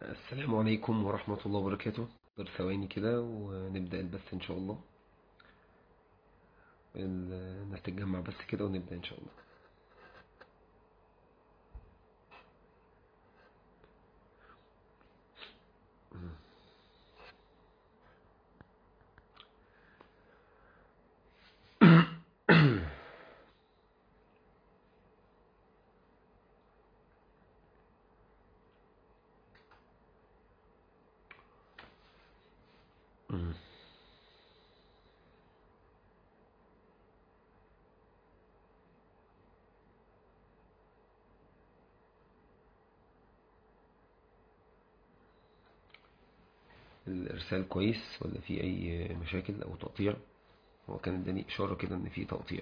السلام عليكم ورحمة الله وبركاته دور ثواني كده ونبدأ البث إن شاء الله الناس تتجمع بس كده ونبدأ إن شاء الله الإرسال كويس ولا في أي مشاكل أو تقطيع هو كان اداني إشارة كده إن في تقطيع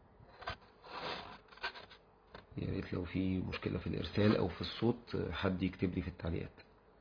يا ريت لو في مشكلة في الإرسال أو في الصوت حد يكتب لي في التعليقات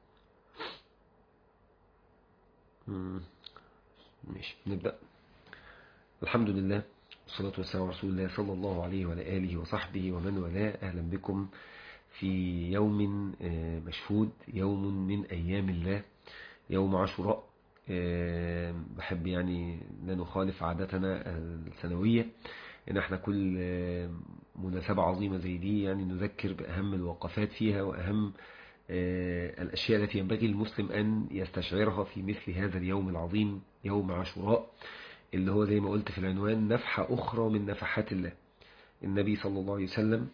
مم. ماشي نبدأ الحمد لله والصلاة والسلام على رسول الله صلى الله عليه وعلى آله وصحبه ومن والاه أهلا بكم في يوم مشهود يوم من أيام الله يوم عاشوراء بحب يعني لا نخالف عادتنا السنوية ان احنا كل مناسبة عظيمة زي دي يعني نذكر بأهم الوقفات فيها وأهم الأشياء التي ينبغي المسلم أن يستشعرها في مثل هذا اليوم العظيم يوم عاشوراء اللي هو زي ما قلت في العنوان نفحة أخرى من نفحات الله النبي صلى الله عليه وسلم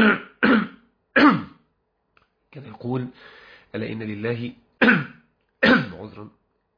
كان يقول ألا إن لله عذرا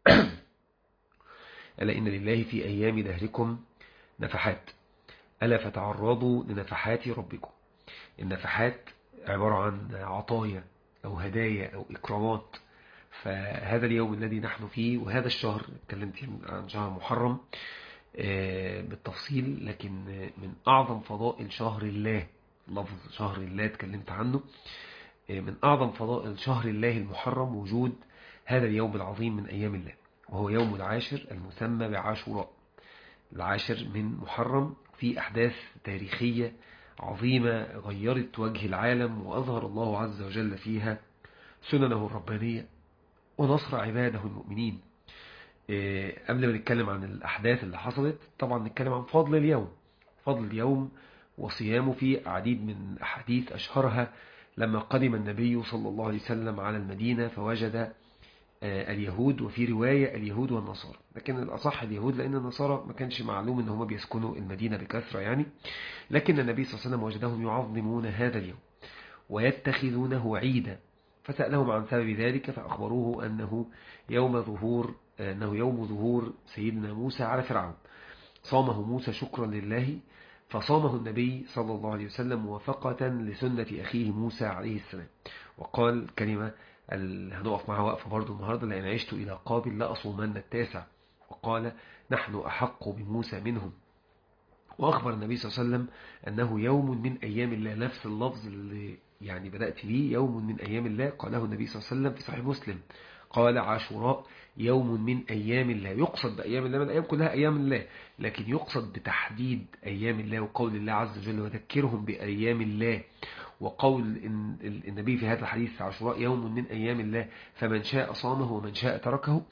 ألا إن لله في أيام دهركم نفحات ألا فتعرضوا لنفحات ربكم النفحات عبارة عن عطايا أو هدايا أو إكرامات فهذا اليوم الذي نحن فيه وهذا الشهر اتكلمت عن شهر محرم بالتفصيل لكن من أعظم فضائل شهر الله لفظ شهر الله اتكلمت عنه من أعظم فضائل شهر الله المحرم وجود هذا اليوم العظيم من أيام الله وهو يوم العاشر المسمى بعاشوراء العاشر من محرم في أحداث تاريخية عظيمة غيرت وجه العالم وأظهر الله عز وجل فيها سننه الربانية ونصر عباده المؤمنين قبل ما نتكلم عن الأحداث اللي حصلت طبعا نتكلم عن فضل اليوم فضل اليوم وصيامه في عديد من أحاديث أشهرها لما قدم النبي صلى الله عليه وسلم على المدينة فوجد اليهود وفي رواية اليهود والنصارى لكن الأصح اليهود لأن النصارى ما كانش معلوم أن هم بيسكنوا المدينة بكثرة يعني لكن النبي صلى الله عليه وسلم وجدهم يعظمون هذا اليوم ويتخذونه عيدا فسألهم عن سبب ذلك فأخبروه أنه يوم ظهور أنه يوم ظهور سيدنا موسى على فرعون صامه موسى شكرا لله فصامه النبي صلى الله عليه وسلم موافقة لسنة أخيه موسى عليه السلام وقال كلمة هنقف معها وقفة برضو النهاردة لأن عشت إلى قابل لأصومن التاسع وقال نحن أحق بموسى منهم وأخبر النبي صلى الله عليه وسلم أنه يوم من أيام الله نفس اللفظ اللي يعني بدأت ليه يوم من أيام الله قاله النبي صلى الله عليه وسلم في صحيح مسلم قال عاشوراء يوم من أيام الله يقصد بأيام الله من الأيام كلها أيام الله لكن يقصد بتحديد أيام الله وقول الله عز وجل وذكرهم بأيام الله وقول النبي في هذا الحديث عاشوراء يوم من أيام الله فمن شاء صامه ومن شاء تركه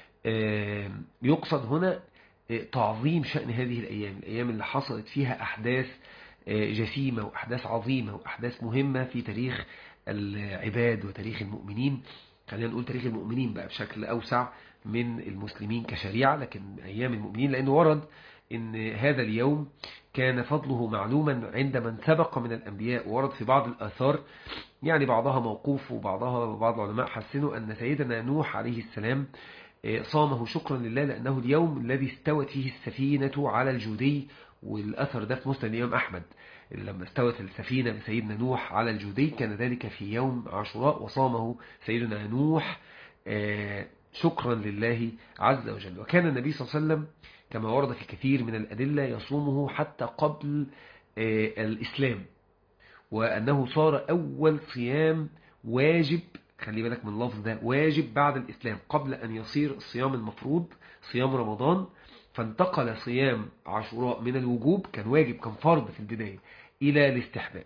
يقصد هنا تعظيم شأن هذه الأيام الأيام اللي حصلت فيها أحداث جسيمة وأحداث عظيمة وأحداث مهمة في تاريخ العباد وتاريخ المؤمنين خلينا نقول تاريخ المؤمنين بقى بشكل أوسع من المسلمين كشريعة لكن أيام المؤمنين لأنه ورد ان هذا اليوم كان فضله معلوما عند من سبق من الأنبياء ورد في بعض الآثار يعني بعضها موقوف وبعضها بعض العلماء حسنوا أن سيدنا نوح عليه السلام صامه شكرا لله لأنه اليوم الذي استوت فيه السفينة على الجودي والأثر ده في مسلم الإمام أحمد لما استوت السفينة بسيدنا نوح على الجودي كان ذلك في يوم عاشوراء وصامه سيدنا نوح شكرا لله عز وجل وكان النبي صلى الله عليه وسلم كما ورد في كثير من الأدلة يصومه حتى قبل الإسلام وأنه صار أول صيام واجب خلي بالك من اللفظ ده واجب بعد الإسلام قبل أن يصير الصيام المفروض صيام رمضان فانتقل صيام عاشوراء من الوجوب كان واجب كان فرض في البداية إلى الاستحباب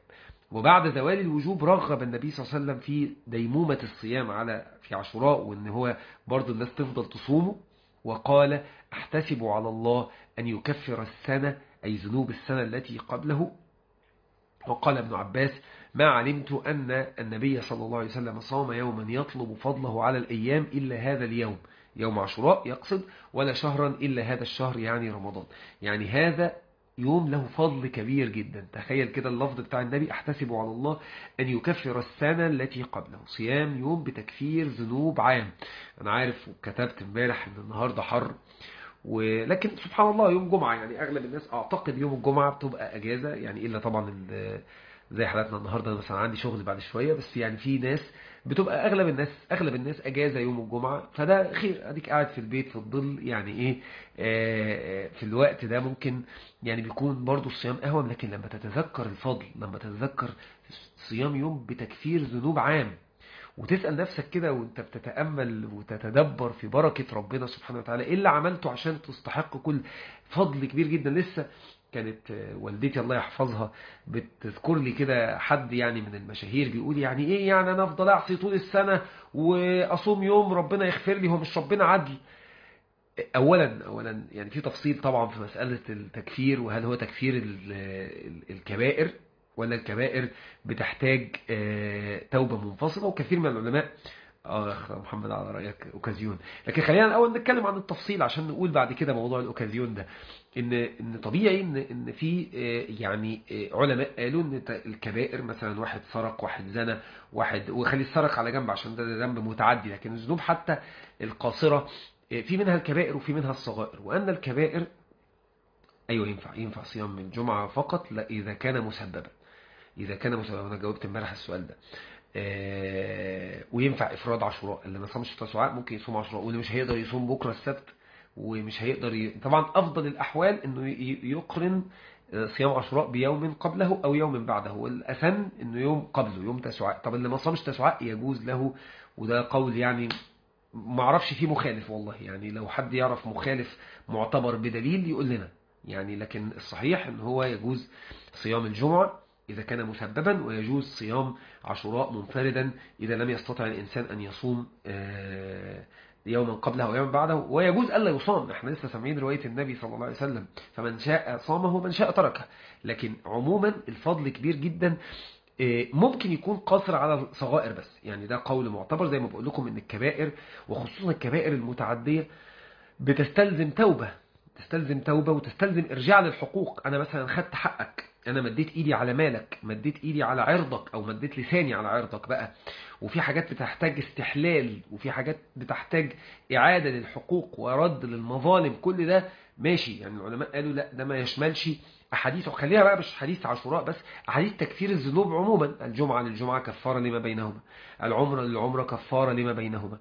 وبعد زوال الوجوب رغب النبي صلى الله عليه وسلم في ديمومة الصيام على في عاشوراء وان هو برضو الناس تفضل تصومه وقال احتسب على الله أن يكفر السنة أي ذنوب السنة التي قبله وقال ابن عباس ما علمت أن النبي صلى الله عليه وسلم صام يوما يطلب فضله على الأيام إلا هذا اليوم يوم عاشوراء يقصد ولا شهرا إلا هذا الشهر يعني رمضان يعني هذا يوم له فضل كبير جدا تخيل كده اللفظ بتاع النبي احتسب على الله أن يكفر السنة التي قبله صيام يوم بتكفير ذنوب عام أنا عارف وكتبت امبارح أن النهاردة حر ولكن سبحان الله يوم جمعة يعني أغلب الناس أعتقد يوم الجمعة بتبقى أجازة يعني إلا طبعا زي حالاتنا النهاردة مثلا عندي شغل بعد شوية بس يعني في ناس بتبقى اغلب الناس اغلب الناس اجازه يوم الجمعه فده خير اديك قاعد في البيت في الظل يعني ايه آه في الوقت ده ممكن يعني بيكون برضو الصيام اهون لكن لما تتذكر الفضل لما تتذكر صيام يوم بتكفير ذنوب عام وتسأل نفسك كده وانت بتتأمل وتتدبر في بركة ربنا سبحانه وتعالى ايه اللي عملته عشان تستحق كل فضل كبير جدا لسه كانت والدتي الله يحفظها بتذكر لي كده حد يعني من المشاهير بيقول يعني ايه يعني انا افضل اعصي طول السنة واصوم يوم ربنا يغفر لي هو مش ربنا عدل اولا اولا يعني في تفصيل طبعا في مسألة التكفير وهل هو تكفير الكبائر ولا الكبائر بتحتاج توبة منفصلة وكثير من العلماء اخ محمد على رايك اوكازيون لكن خلينا الاول نتكلم عن التفصيل عشان نقول بعد كده موضوع الاوكازيون ده ان ان طبيعي ان ان في يعني علماء قالوا ان الكبائر مثلا واحد سرق واحد زنى واحد وخلي السرق على جنب عشان ده ذنب متعدي لكن الذنوب حتى القاصره في منها الكبائر وفي منها الصغائر وان الكبائر ايوه ينفع ينفع صيام من الجمعه فقط لا اذا كان مسببا اذا كان مسببا انا جاوبت امبارح السؤال ده آه وينفع افراد عاشوراء اللي ما صامش تسوعاء ممكن يصوم عاشوراء واللي مش هيقدر يصوم بكره السبت ومش هيقدر ي... طبعا افضل الاحوال انه يقرن صيام عاشوراء بيوم قبله او يوم بعده والاسن انه يوم قبله يوم تسوعاء طب اللي ما صامش تسوعاء يجوز له وده قول يعني ما اعرفش فيه مخالف والله يعني لو حد يعرف مخالف معتبر بدليل يقول لنا يعني لكن الصحيح ان هو يجوز صيام الجمعه إذا كان مسببا ويجوز صيام عاشوراء منفردا إذا لم يستطع الإنسان أن يصوم يوما قبله أو يوما بعده ويجوز ألا يصام احنا لسه سامعين رواية النبي صلى الله عليه وسلم فمن شاء صامه ومن شاء تركه لكن عموما الفضل كبير جدا ممكن يكون قاصر على الصغائر بس يعني ده قول معتبر زي ما بقول لكم ان الكبائر وخصوصا الكبائر المتعدية بتستلزم توبة تستلزم توبة وتستلزم ارجاع للحقوق انا مثلا خدت حقك انا مديت ايدي على مالك مديت ايدي على عرضك او مديت لساني على عرضك بقى وفي حاجات بتحتاج استحلال وفي حاجات بتحتاج اعادة للحقوق ورد للمظالم كل ده ماشي يعني العلماء قالوا لا ده ما يشملش احاديث وخليها بقى مش حديث عاشوراء بس احاديث تكفير الذنوب عموما الجمعة للجمعة كفارة لما بينهما العمرة للعمرة كفارة لما بينهما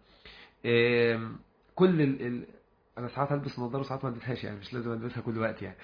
كل ال... ال... انا ساعات البس نظاره وساعات ما البسهاش يعني مش لازم البسها كل وقت يعني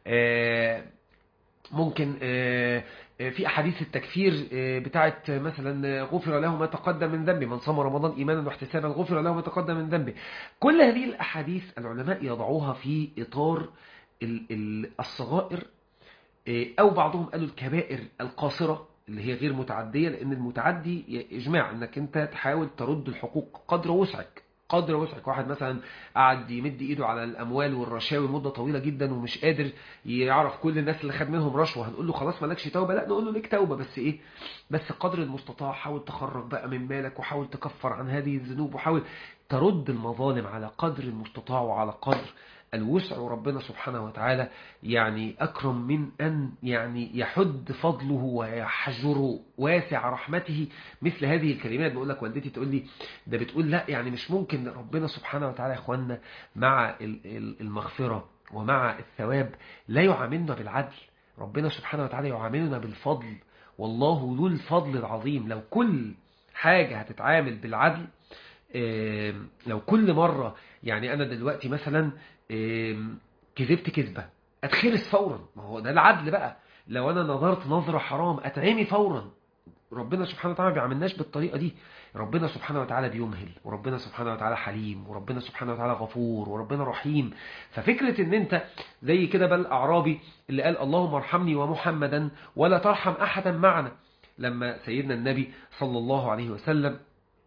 ممكن في أحاديث التكفير بتاعت مثلا غفر له ما تقدم من ذنبه من صام رمضان إيمانا واحتسابا غفر له ما تقدم من ذنبه كل هذه الأحاديث العلماء يضعوها في إطار الصغائر أو بعضهم قالوا الكبائر القاصرة اللي هي غير متعدية لأن المتعدي إجماع أنك أنت تحاول ترد الحقوق قدر وسعك قدر وسعك واحد مثلا قعد يمد ايده على الاموال والرشاوي مده طويله جدا ومش قادر يعرف كل الناس اللي خد منهم رشوه هنقول له خلاص مالكش توبه لا نقول له ليك توبه بس ايه بس قدر المستطاع حاول تخرج بقى من مالك وحاول تكفر عن هذه الذنوب وحاول ترد المظالم على قدر المستطاع وعلى قدر الوسع وربنا سبحانه وتعالى يعني أكرم من أن يعني يحد فضله ويحجر واسع رحمته مثل هذه الكلمات بقول لك والدتي تقول لي ده بتقول لا يعني مش ممكن ربنا سبحانه وتعالى يا إخواننا مع المغفرة ومع الثواب لا يعاملنا بالعدل ربنا سبحانه وتعالى يعاملنا بالفضل والله ذو الفضل العظيم لو كل حاجة هتتعامل بالعدل لو كل مرة يعني أنا دلوقتي مثلا كذبت كذبة أتخرس فورا ما هو ده العدل بقى لو أنا نظرت نظرة حرام أتعمي فورا ربنا سبحانه وتعالى ما بيعملناش بالطريقة دي ربنا سبحانه وتعالى بيمهل وربنا سبحانه وتعالى حليم وربنا سبحانه وتعالى غفور وربنا رحيم ففكرة ان انت زي كده بل اعرابي اللي قال اللهم ارحمني ومحمدا ولا ترحم احدا معنا لما سيدنا النبي صلى الله عليه وسلم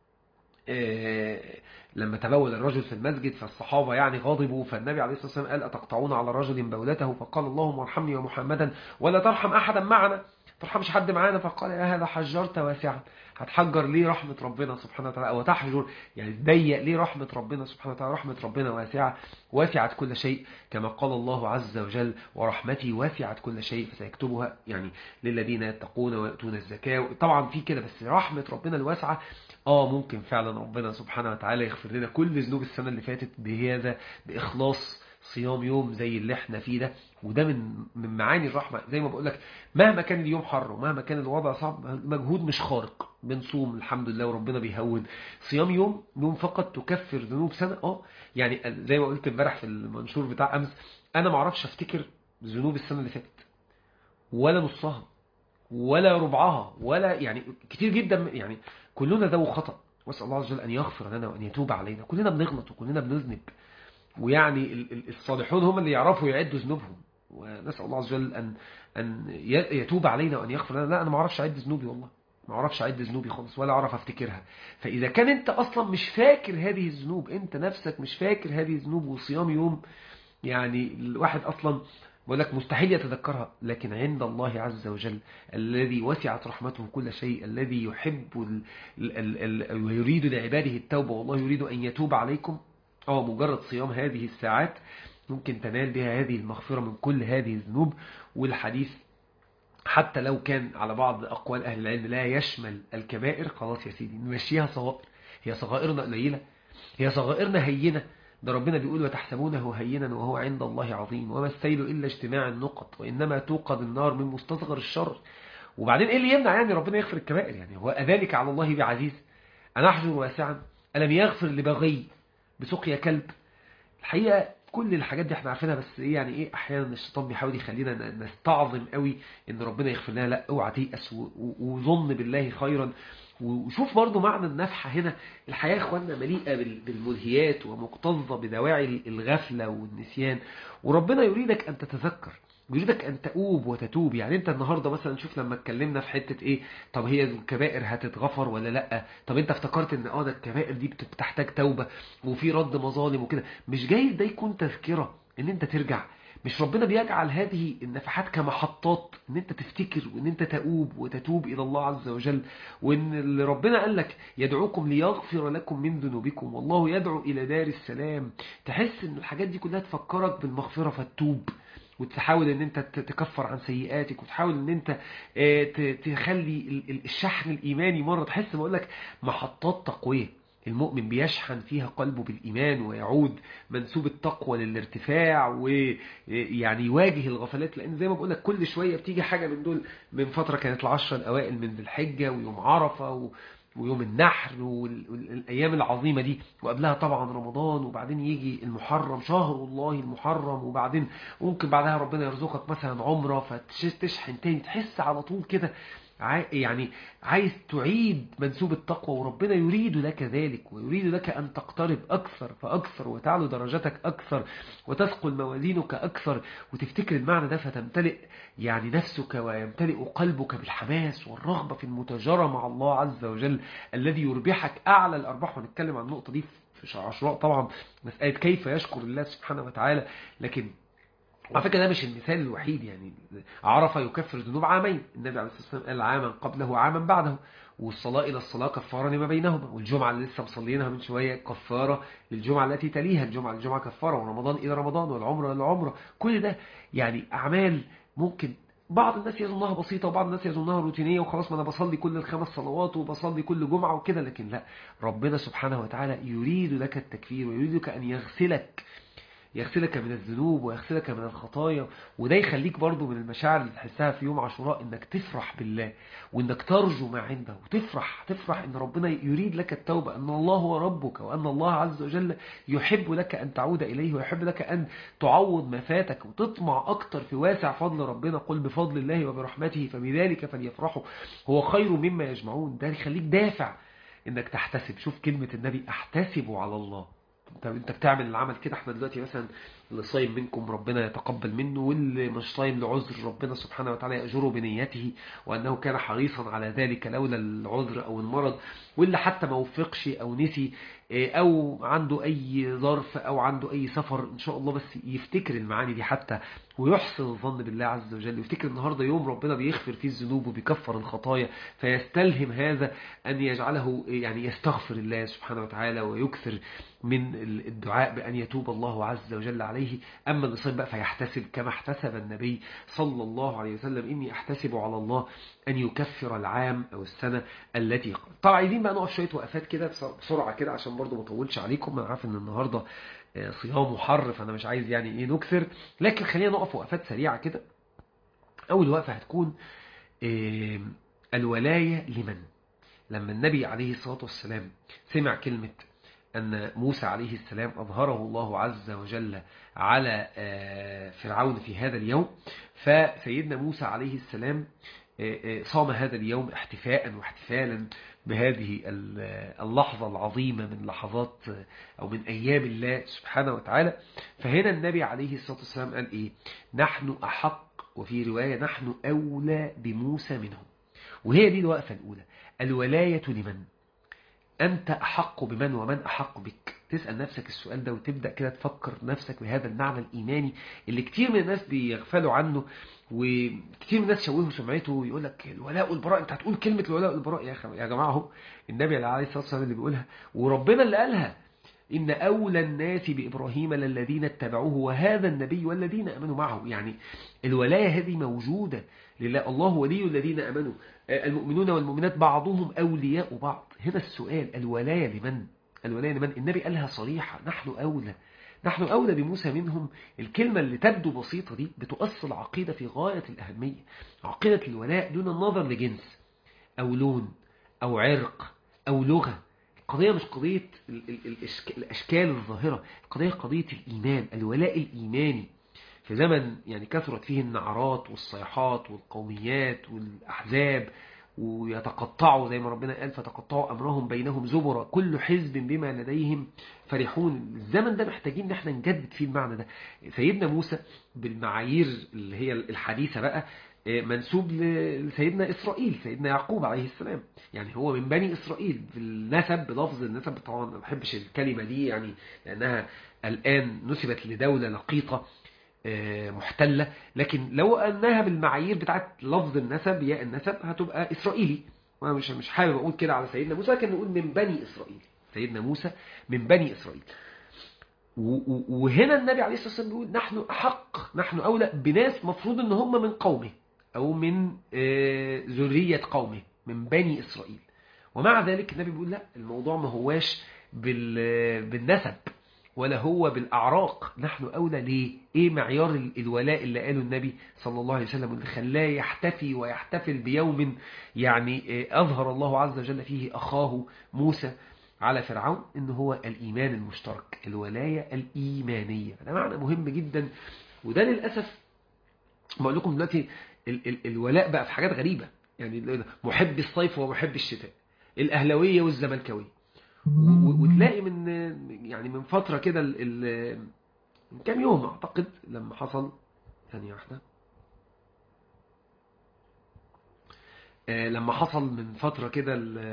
لما تبول الرجل في المسجد فالصحابة يعني غضبوا فالنبي عليه الصلاة والسلام قال أتقطعون على رجل بولته فقال اللهم ارحمني ومحمدا ولا ترحم أحدا معنا ترحمش حد معانا فقال يا هذا حجرت واسعا هتحجر ليه رحمة ربنا سبحانه وتعالى أو تحجر يعني تضيق ليه رحمة ربنا سبحانه وتعالى رحمة ربنا واسعة واسعت كل شيء كما قال الله عز وجل ورحمتي واسعت كل شيء فسيكتبها يعني للذين يتقون ويؤتون الزكاة طبعا في كده بس رحمة ربنا الواسعة اه ممكن فعلا ربنا سبحانه وتعالى يغفر لنا كل ذنوب السنة اللي فاتت بهذا بإخلاص صيام يوم زي اللي احنا فيه ده وده من من معاني الرحمة زي ما بقول لك مهما كان اليوم حر ومهما كان الوضع صعب مجهود مش خارق بنصوم الحمد لله وربنا بيهون صيام يوم يوم فقط تكفر ذنوب سنة اه يعني زي ما قلت امبارح في المنشور بتاع امس انا ما اعرفش افتكر ذنوب السنة اللي فاتت ولا نصها ولا ربعها ولا يعني كتير جدا يعني كلنا ذو خطأ واسأل الله عز وجل أن يغفر لنا وأن يتوب علينا كلنا بنغلط وكلنا بنذنب ويعني الصالحون هم اللي يعرفوا يعدوا ذنوبهم ونسأل الله عز وجل أن أن يتوب علينا وأن يغفر لنا لا أنا ما أعرفش أعد ذنوبي والله ما أعرفش أعد ذنوبي خالص ولا أعرف أفتكرها فإذا كان أنت أصلا مش فاكر هذه الذنوب أنت نفسك مش فاكر هذه الذنوب وصيام يوم يعني الواحد أصلا بقول لك مستحيل يتذكرها لكن عند الله عز وجل الذي وسعت رحمته كل شيء الذي يحب ويريد لعباده التوبة والله يريد أن يتوب عليكم أو مجرد صيام هذه الساعات ممكن تنال بها هذه المغفرة من كل هذه الذنوب والحديث حتى لو كان على بعض أقوال أهل العلم لا يشمل الكبائر خلاص يا سيدي نمشيها صغائر هي صغائرنا قليلة هي صغائرنا هينة ده ربنا بيقول وتحسبونه هينا وهو عند الله عظيم وما السيل إلا اجتماع النقط وإنما توقد النار من مستصغر الشر وبعدين إيه اللي يمنع يعني ربنا يغفر الكبائر يعني هو أذلك على الله بعزيز أنا أحجر واسعا ألم يغفر لبغي بسقيا كلب الحقيقة كل الحاجات دي احنا عارفينها بس ايه يعني ايه احيانا الشيطان بيحاول يخلينا نستعظم قوي ان ربنا يغفر لنا لا اوعى تيأس وظن بالله خيرا وشوف برضو معنى النفحة هنا الحياة يا اخواننا مليئة بالملهيات ومكتظة بدواعي الغفلة والنسيان وربنا يريدك ان تتذكر يريدك ان تؤوب وتتوب يعني انت النهاردة مثلا شوف لما اتكلمنا في حتة ايه طب هي الكبائر هتتغفر ولا لا طب انت افتكرت ان اه ده الكبائر دي بتحتاج توبة وفي رد مظالم وكده مش جايز ده يكون تذكرة ان انت ترجع مش ربنا بيجعل هذه النفحات كمحطات ان انت تفتكر وان انت تؤوب وتتوب الى الله عز وجل وان اللي ربنا قال لك يدعوكم ليغفر لكم من ذنوبكم والله يدعو الى دار السلام تحس ان الحاجات دي كلها تفكرك بالمغفرة فتوب وتحاول ان انت تكفر عن سيئاتك وتحاول ان انت تخلي الشحن الايماني مرة تحس بقول لك محطات تقوية المؤمن بيشحن فيها قلبه بالإيمان ويعود منسوب التقوى للارتفاع ويعني يواجه الغفلات لأن زي ما بقول لك كل شوية بتيجي حاجة من دول من فترة كانت العشرة الأوائل من ذي الحجة ويوم عرفة و ويوم النحر والأيام العظيمة دي وقبلها طبعا رمضان وبعدين يجي المحرم شهر الله المحرم وبعدين ممكن بعدها ربنا يرزقك مثلا عمرة فتشحن تاني تحس على طول كده يعني عايز تعيد منسوب التقوى وربنا يريد لك ذلك ويريد لك أن تقترب أكثر فأكثر وتعلو درجتك أكثر وتثقل موازينك أكثر وتفتكر المعنى ده فتمتلئ يعني نفسك ويمتلئ قلبك بالحماس والرغبة في المتجرة مع الله عز وجل الذي يربحك أعلى الأرباح ونتكلم عن النقطة دي في عشراء طبعا مسألة كيف يشكر الله سبحانه وتعالى لكن على فكرة ده مش المثال الوحيد يعني عرفة يكفر ذنوب عامين النبي عليه الصلاة والسلام قال عاما قبله عاما بعده والصلاة إلى الصلاة كفارة لما بينهما والجمعة اللي لسه مصلينها من شوية كفارة للجمعة التي تليها الجمعة للجمعة كفارة ورمضان إلى رمضان والعمرة للعمرة كل ده يعني أعمال ممكن بعض الناس يظنها بسيطة وبعض الناس يظنها روتينية وخلاص ما أنا بصلي كل الخمس صلوات وبصلي كل جمعة وكده لكن لا ربنا سبحانه وتعالى يريد لك التكفير ويريدك أن يغسلك يغسلك من الذنوب ويغسلك من الخطايا وده يخليك برضو من المشاعر اللي تحسها في يوم عاشوراء انك تفرح بالله وانك ترجو ما عنده وتفرح تفرح ان ربنا يريد لك التوبة ان الله هو ربك وان الله عز وجل يحب لك ان تعود اليه ويحب لك ان تعوض ما فاتك وتطمع اكتر في واسع فضل ربنا قل بفضل الله وبرحمته فبذلك فليفرحوا هو خير مما يجمعون ده يخليك دافع انك تحتسب شوف كلمة النبي احتسب على الله انت انت بتعمل العمل كده احنا دلوقتي مثلا اللي صايم منكم ربنا يتقبل منه واللي مش صايم لعذر ربنا سبحانه وتعالى يأجره بنيته وأنه كان حريصا على ذلك لولا العذر أو المرض واللي حتى ما وفقش أو نسي أو عنده أي ظرف أو عنده أي سفر إن شاء الله بس يفتكر المعاني دي حتى ويحسن الظن بالله عز وجل ويفتكر النهاردة يوم ربنا بيغفر فيه الذنوب وبيكفر الخطايا فيستلهم هذا أن يجعله يعني يستغفر الله سبحانه وتعالى ويكثر من الدعاء بأن يتوب الله عز وجل عليه أما النصيب بقى فيحتسب كما احتسب النبي صلى الله عليه وسلم إني أحتسب على الله أن يكفر العام أو السنة التي قبل طبعا عايزين بقى نقف شوية وقفات كده بسرعة كده عشان برضو ما اطولش عليكم أنا عارف إن النهاردة صيام وحر فأنا مش عايز يعني إيه نكثر لكن خلينا نقف وقفات سريعة كده أول وقفة هتكون الولاية لمن لما النبي عليه الصلاة والسلام سمع كلمة أن موسى عليه السلام أظهره الله عز وجل على فرعون في هذا اليوم فسيدنا موسى عليه السلام صام هذا اليوم احتفاء واحتفالا بهذه اللحظة العظيمة من لحظات أو من أيام الله سبحانه وتعالى فهنا النبي عليه الصلاة والسلام قال إيه نحن أحق وفي رواية نحن أولى بموسى منهم وهي دي الوقفة الأولى الولاية لمن أنت أحق بمن ومن أحق بك تسأل نفسك السؤال ده وتبدأ كده تفكر نفسك بهذا المعنى الإيماني اللي كتير من الناس بيغفلوا عنه وكتير من الناس شوهوا سمعته ويقول لك الولاء والبراء انت هتقول كلمة الولاء والبراء يا أخي يا جماعة اهو النبي عليه الصلاة والسلام اللي بيقولها وربنا اللي قالها إن أولى الناس بإبراهيم للذين اتبعوه وهذا النبي والذين أمنوا معه يعني الولاية هذه موجودة لله الله ولي الذين أمنوا المؤمنون والمؤمنات بعضهم أولياء بعض هنا السؤال الولاية لمن الولاية لمن النبي قالها صريحة نحن أولى نحن أولى بموسى منهم الكلمة اللي تبدو بسيطة دي بتؤصل عقيدة في غاية الأهمية عقيدة الولاء دون النظر لجنس أو لون أو عرق أو لغة القضية مش قضية الأشكال الظاهرة القضية قضية الإيمان الولاء الإيماني في زمن يعني كثرت فيه النعرات والصيحات والقوميات والأحزاب ويتقطعوا زي ما ربنا قال فتقطعوا أمرهم بينهم زبرا كل حزب بما لديهم فرحون الزمن ده محتاجين ان احنا نجدد فيه المعنى ده سيدنا موسى بالمعايير اللي هي الحديثة بقى منسوب لسيدنا إسرائيل سيدنا يعقوب عليه السلام يعني هو من بني إسرائيل بالنسب بلفظ النسب طبعا ما بحبش الكلمة دي يعني لأنها الآن نسبت لدولة لقيطة محتلة لكن لو أنها بالمعايير بتاعت لفظ النسب يا النسب هتبقى إسرائيلي وأنا مش مش حابب أقول كده على سيدنا موسى لكن نقول من بني إسرائيل سيدنا موسى من بني إسرائيل وهنا النبي عليه الصلاة والسلام بيقول نحن أحق نحن أولى بناس مفروض أن هم من قومه أو من ذرية قومه من بني إسرائيل ومع ذلك النبي بيقول لا الموضوع ما هواش بالنسب ولا هو بالأعراق نحن أولى ليه إيه معيار الولاء اللي قاله النبي صلى الله عليه وسلم اللي خلاه يحتفي ويحتفل بيوم يعني أظهر الله عز وجل فيه أخاه موسى على فرعون إن هو الإيمان المشترك الولاية الإيمانية ده معنى مهم جدا وده للأسف بقول لكم دلوقتي ال ال الولاء بقى في حاجات غريبة يعني محب الصيف ومحب الشتاء الأهلوية والزملكاوية وتلاقي من يعني من فترة كده من كام يوم أعتقد لما حصل ثانية واحدة لما حصل من فترة كده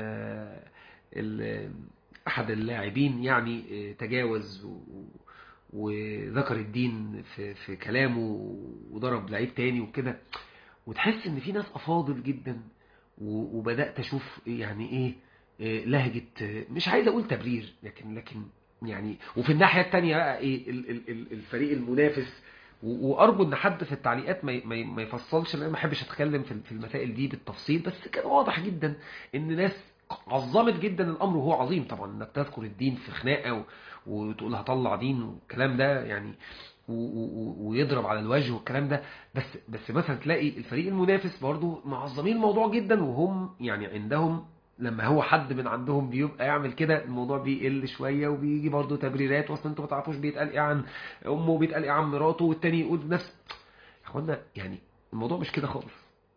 أحد اللاعبين يعني تجاوز وذكر الدين في, في كلامه وضرب لعيب تاني وكده وتحس ان في ناس افاضل جدا وبدأت اشوف يعني ايه لهجة مش عايز اقول تبرير لكن لكن يعني وفي الناحية التانية بقى ايه الفريق المنافس وارجو ان حد في التعليقات ما ما يفصلش لان ما بحبش اتكلم في المسائل دي بالتفصيل بس كان واضح جدا ان ناس عظمت جدا الامر وهو عظيم طبعا انك تذكر الدين في خناقه وتقول هطلع دين والكلام ده يعني ويضرب على الوجه والكلام ده بس بس مثلا تلاقي الفريق المنافس برضو معظمين الموضوع جدا وهم يعني عندهم لما هو حد من عندهم بيبقى يعمل كده الموضوع بيقل شوية وبيجي برضو تبريرات واصلا انتوا ما تعرفوش بيتقال ايه عن امه وبيتقال ايه عن مراته والتاني يقول نفس يا اخوانا يعني الموضوع مش كده خالص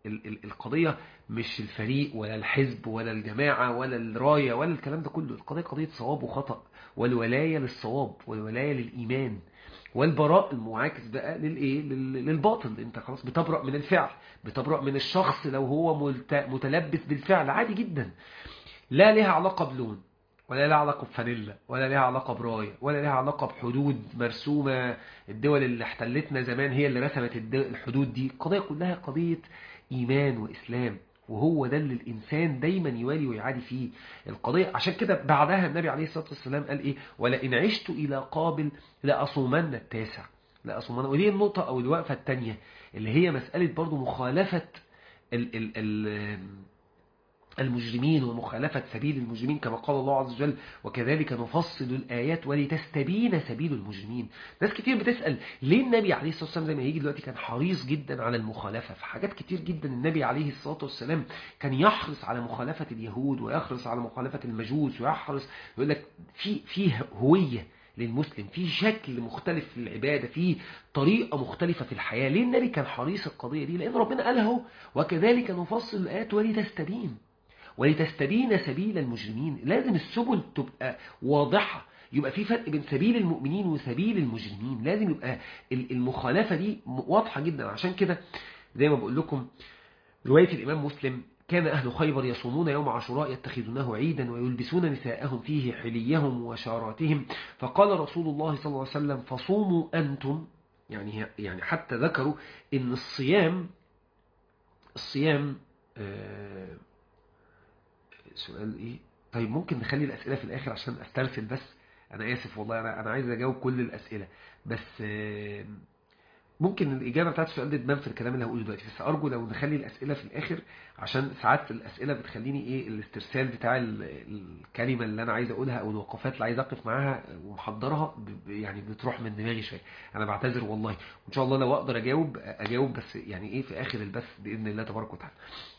ال ال القضية مش الفريق ولا الحزب ولا الجماعة ولا الراية ولا الكلام ده كله القضية قضية صواب وخطأ والولاية للصواب والولاية للإيمان والبراء المعاكس بقى للايه للباطل انت خلاص بتبرأ من الفعل بتبرأ من الشخص لو هو متلبس بالفعل عادي جدا لا لها علاقة بلون ولا لها علاقة بفانيلا ولا لها علاقة براية ولا لها علاقة بحدود مرسومة الدول اللي احتلتنا زمان هي اللي رسمت الحدود دي القضية كلها قضية إيمان وإسلام وهو ده اللي الإنسان دايما يوالي ويعادي فيه القضية عشان كده بعدها النبي عليه الصلاة والسلام قال إيه ولئن عشت إلى قابل لأصومن التاسع لأصومن ودي النقطة أو الوقفة التانية اللي هي مسألة برضو مخالفة ال ال ال المجرمين ومخالفة سبيل المجرمين كما قال الله عز وجل وكذلك نفصل الآيات ولتستبين سبيل المجرمين ناس كتير بتسأل ليه النبي عليه الصلاة والسلام زي ما يجي دلوقتي كان حريص جدا على المخالفة في حاجات كتير جدا النبي عليه الصلاة والسلام كان يحرص على مخالفة اليهود ويحرص على مخالفة المجوس ويحرص يقول لك في فيه هوية للمسلم في شكل مختلف في العبادة في طريقة مختلفة في الحياة ليه النبي كان حريص القضية دي لأن ربنا قاله وكذلك نفصل الآيات ولتستبين ولتستبين سبيل المجرمين لازم السبل تبقى واضحة يبقى في فرق بين سبيل المؤمنين وسبيل المجرمين لازم يبقى المخالفة دي واضحة جدا عشان كده زي ما بقول لكم رواية الإمام مسلم كان أهل خيبر يصومون يوم عاشوراء يتخذونه عيدا ويلبسون نساءهم فيه حليهم وشاراتهم فقال رسول الله صلى الله عليه وسلم فصوموا أنتم يعني يعني حتى ذكروا إن الصيام الصيام آه سؤال ايه طيب ممكن نخلي الاسئله في الاخر عشان استرسل بس انا اسف والله انا انا عايز اجاوب كل الاسئله بس ممكن الاجابه بتاعت السؤال ده تبان في الكلام اللي هقوله دلوقتي بس ارجو لو نخلي الاسئله في الاخر عشان ساعات الاسئله بتخليني ايه الاسترسال بتاع الكلمه اللي انا عايز اقولها او الوقفات اللي عايز اقف معاها ومحضرها يعني بتروح من دماغي شويه انا بعتذر والله وان شاء الله لو اقدر اجاوب اجاوب بس يعني ايه في اخر البث باذن الله تبارك وتعالى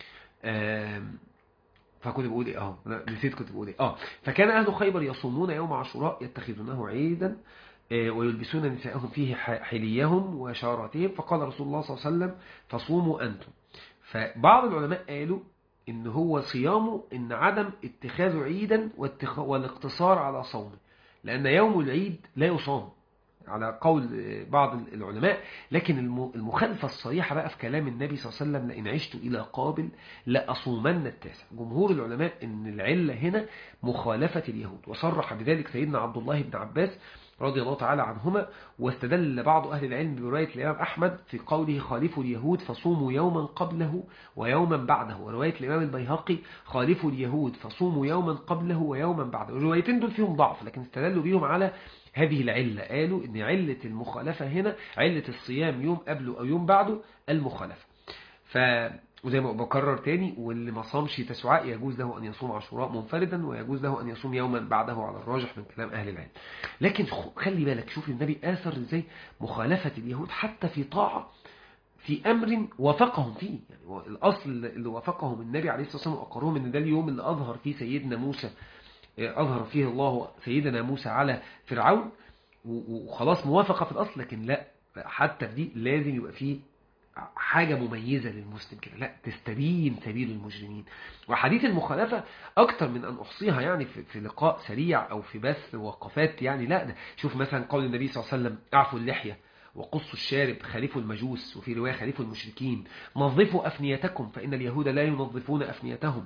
فكنت بقول ايه اه نسيت كنت بقول ايه اه فكان اهل خيبر يصومون يوم عاشوراء يتخذونه عيدا ويلبسون نساءهم فيه حليهم وشاراتهم فقال رسول الله صلى الله عليه وسلم فصوموا انتم فبعض العلماء قالوا ان هو صيامه ان عدم اتخاذه عيدا والاقتصار على صومه لان يوم العيد لا يصام على قول بعض العلماء لكن المخالفة الصريحة بقى في كلام النبي صلى الله عليه وسلم لئن عشت إلى قابل لأصومن التاسع جمهور العلماء ان العلة هنا مخالفة اليهود وصرح بذلك سيدنا عبد الله بن عباس رضي الله تعالى عنهما واستدل بعض أهل العلم برواية الإمام أحمد في قوله خالفوا اليهود فصوموا يوما قبله ويوما بعده ورواية الإمام البيهقي خالفوا اليهود فصوموا يوما قبله ويوما بعده الروايتين دول فيهم ضعف لكن استدلوا بيهم على هذه العلة قالوا ان علة المخالفة هنا علة الصيام يوم قبله او يوم بعده المخالفة ف وزي ما بكرر تاني واللي ما صامش تسعاء يجوز له أن يصوم عاشوراء منفردا ويجوز له أن يصوم يوما بعده على الراجح من كلام أهل العلم لكن خلي بالك شوف النبي آثر ازاي مخالفة اليهود حتى في طاعة في أمر وافقهم فيه يعني الأصل اللي وافقهم النبي عليه الصلاة والسلام وأقرهم أن ده اليوم اللي أظهر فيه سيدنا موسى أظهر فيه الله سيدنا موسى على فرعون وخلاص موافقة في الأصل لكن لا حتى في دي لازم يبقى فيه حاجة مميزة للمسلم كده لا تستبين سبيل المجرمين وحديث المخالفة أكتر من أن أحصيها يعني في, في لقاء سريع أو في بث وقفات يعني لا ده شوف مثلا قول النبي صلى الله عليه وسلم اعفوا اللحية وقصوا الشارب خالفوا المجوس وفي رواية خالفوا المشركين نظفوا أفنيتكم فإن اليهود لا ينظفون أفنيتهم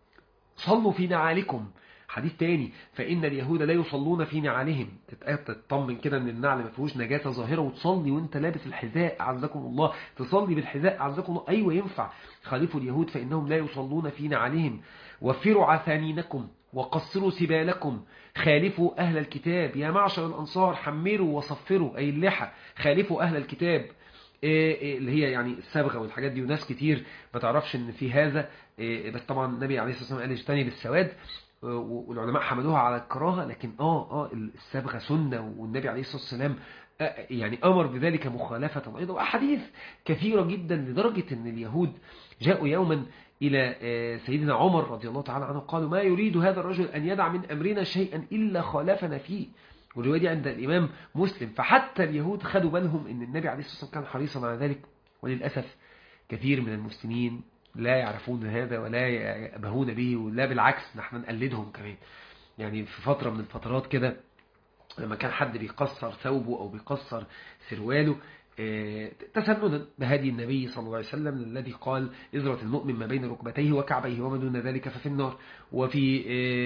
صلوا في نعالكم حديث تاني فإن اليهود لا يصلون في نعالهم تطمن كده ان النعل ما فيهوش نجاسة ظاهرة وتصلي وانت لابس الحذاء عزكم الله تصلي بالحذاء عزكم الله أيوة ينفع خالفوا اليهود فإنهم لا يصلون في نعالهم وفروا عثانينكم وقصروا سبالكم خالفوا أهل الكتاب يا معشر الأنصار حمروا وصفروا أي اللحى خالفوا أهل الكتاب اللي هي يعني الصبغه والحاجات دي وناس كتير ما تعرفش ان في هذا بس طبعا النبي عليه الصلاه والسلام قال اجتنب السواد والعلماء حملوها على الكراهه لكن اه اه الصبغه سنه والنبي عليه الصلاه والسلام يعني امر بذلك مخالفه ايضا واحاديث كثيره جدا لدرجه ان اليهود جاءوا يوما إلى سيدنا عمر رضي الله تعالى عنه قالوا ما يريد هذا الرجل أن يدع من أمرنا شيئا إلا خالفنا فيه والرواية دي عند الإمام مسلم فحتى اليهود خدوا بالهم أن النبي عليه الصلاة والسلام كان حريصا على ذلك وللأسف كثير من المسلمين لا يعرفون هذا ولا يأبهون به ولا بالعكس نحن نقلدهم كمان يعني في فترة من الفترات كده لما كان حد بيقصر ثوبه أو بيقصر سرواله تسننا بهدي النبي صلى الله عليه وسلم الذي قال إزرة المؤمن ما بين ركبتيه وكعبيه وما دون ذلك ففي النار وفي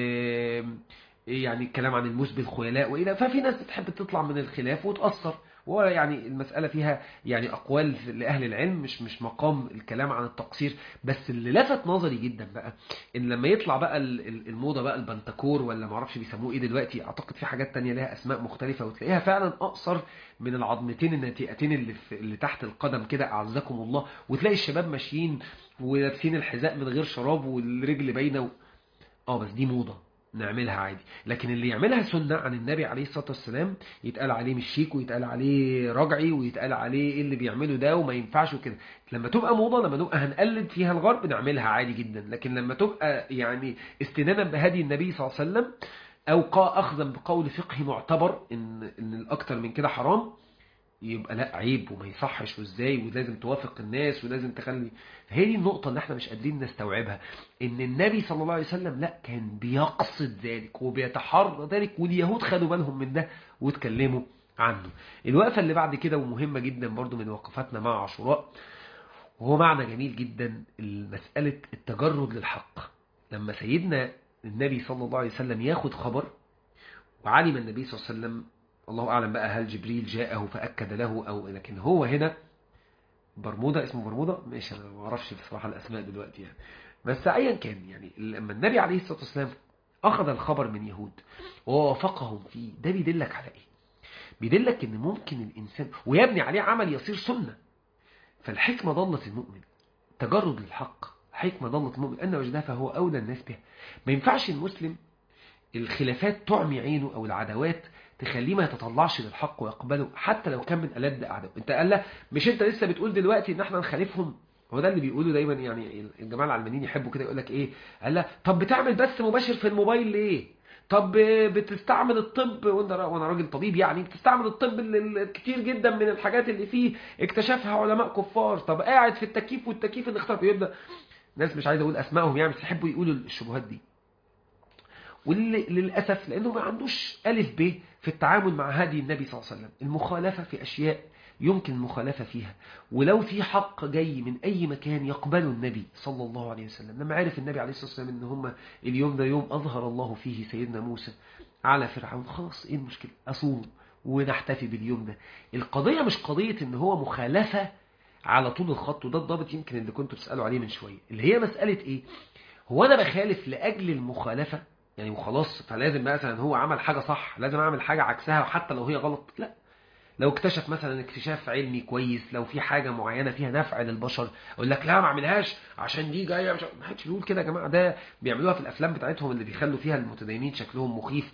يعني الكلام عن المس بالخيلاء وإلى ففي ناس بتحب تطلع من الخلاف وتأثر ويعني المسألة فيها يعني أقوال لأهل العلم مش مش مقام الكلام عن التقصير بس اللي لفت نظري جدا بقى إن لما يطلع بقى الموضة بقى البنتكور ولا معرفش بيسموه إيه دلوقتي أعتقد في حاجات تانية لها أسماء مختلفة وتلاقيها فعلا أقصر من العظمتين الناتئتين اللي, في اللي تحت القدم كده أعزكم الله وتلاقي الشباب ماشيين ولابسين الحذاء من غير شراب والرجل باينة و... اه بس دي موضة نعملها عادي لكن اللي يعملها سنة عن النبي عليه الصلاة والسلام يتقال عليه مش شيك ويتقال عليه رجعي ويتقال عليه ايه اللي بيعمله ده وما ينفعش وكده لما تبقى موضة لما نبقى هنقلد فيها الغرب نعملها عادي جدا لكن لما تبقى يعني استنادا بهدي النبي صلى الله عليه وسلم او اخذا بقول فقهي معتبر ان ان الاكتر من كده حرام يبقى لا عيب وما يصحش وازاي ولازم توافق الناس ولازم تخلي هي دي النقطة اللي احنا مش قادرين نستوعبها ان النبي صلى الله عليه وسلم لا كان بيقصد ذلك وبيتحرى ذلك واليهود خدوا بالهم من ده واتكلموا عنه الوقفة اللي بعد كده ومهمة جدا برضو من وقفاتنا مع عاشوراء وهو معنى جميل جدا مسألة التجرد للحق لما سيدنا النبي صلى الله عليه وسلم ياخد خبر وعلم النبي صلى الله عليه وسلم الله أعلم بقى هل جبريل جاءه فأكد له أو لكن هو هنا برمودا اسمه برمودا ماشي أنا ما أعرفش بصراحة الأسماء دلوقتي يعني بس أيا كان يعني لما النبي عليه الصلاة والسلام أخذ الخبر من يهود ووافقهم فيه ده بيدلك على إيه بيدلك إن ممكن الإنسان ويبني عليه عمل يصير سنة فالحكمة ضلت المؤمن تجرد للحق حكمة ضلت المؤمن أن وجدها فهو أولى الناس بها ما ينفعش المسلم الخلافات تعمي عينه أو العداوات تخليه ما يتطلعش للحق ويقبله حتى لو كان من ألد أعداء انت قال له مش انت لسه بتقول دلوقتي ان احنا نخالفهم هو ده اللي بيقولوا دايما يعني الجماعه العلمانيين يحبوا كده يقول لك ايه قال له طب بتعمل بث مباشر في الموبايل ليه طب بتستعمل الطب وانا وانا راجل طبيب يعني بتستعمل الطب الكتير جدا من الحاجات اللي فيه اكتشفها علماء كفار طب قاعد في التكييف والتكييف اللي اخترته يبدا ناس مش عايز اقول اسمائهم يعني بس يحبوا يقولوا الشبهات دي وللأسف لأنه ما عندوش ألف ب في التعامل مع هدي النبي صلى الله عليه وسلم المخالفة في أشياء يمكن المخالفة فيها ولو في حق جاي من أي مكان يقبله النبي صلى الله عليه وسلم لما عرف النبي عليه الصلاة والسلام إن هم اليوم ده يوم أظهر الله فيه سيدنا موسى على فرعون خلاص إيه المشكلة أصوم ونحتفي باليوم ده القضية مش قضية إن هو مخالفة على طول الخط وده الضابط يمكن اللي كنتوا بتسألوا عليه من شوية اللي هي مسألة إيه هو أنا بخالف لأجل المخالفة يعني وخلاص فلازم مثلا هو عمل حاجة صح لازم اعمل حاجة عكسها حتى لو هي غلط لا لو اكتشف مثلا اكتشاف علمي كويس لو في حاجة معينة فيها نفع للبشر اقول لك لا ما اعملهاش عشان دي جاية مش ما حدش بيقول كده يا جماعة ده بيعملوها في الافلام بتاعتهم اللي بيخلوا فيها المتدينين شكلهم مخيف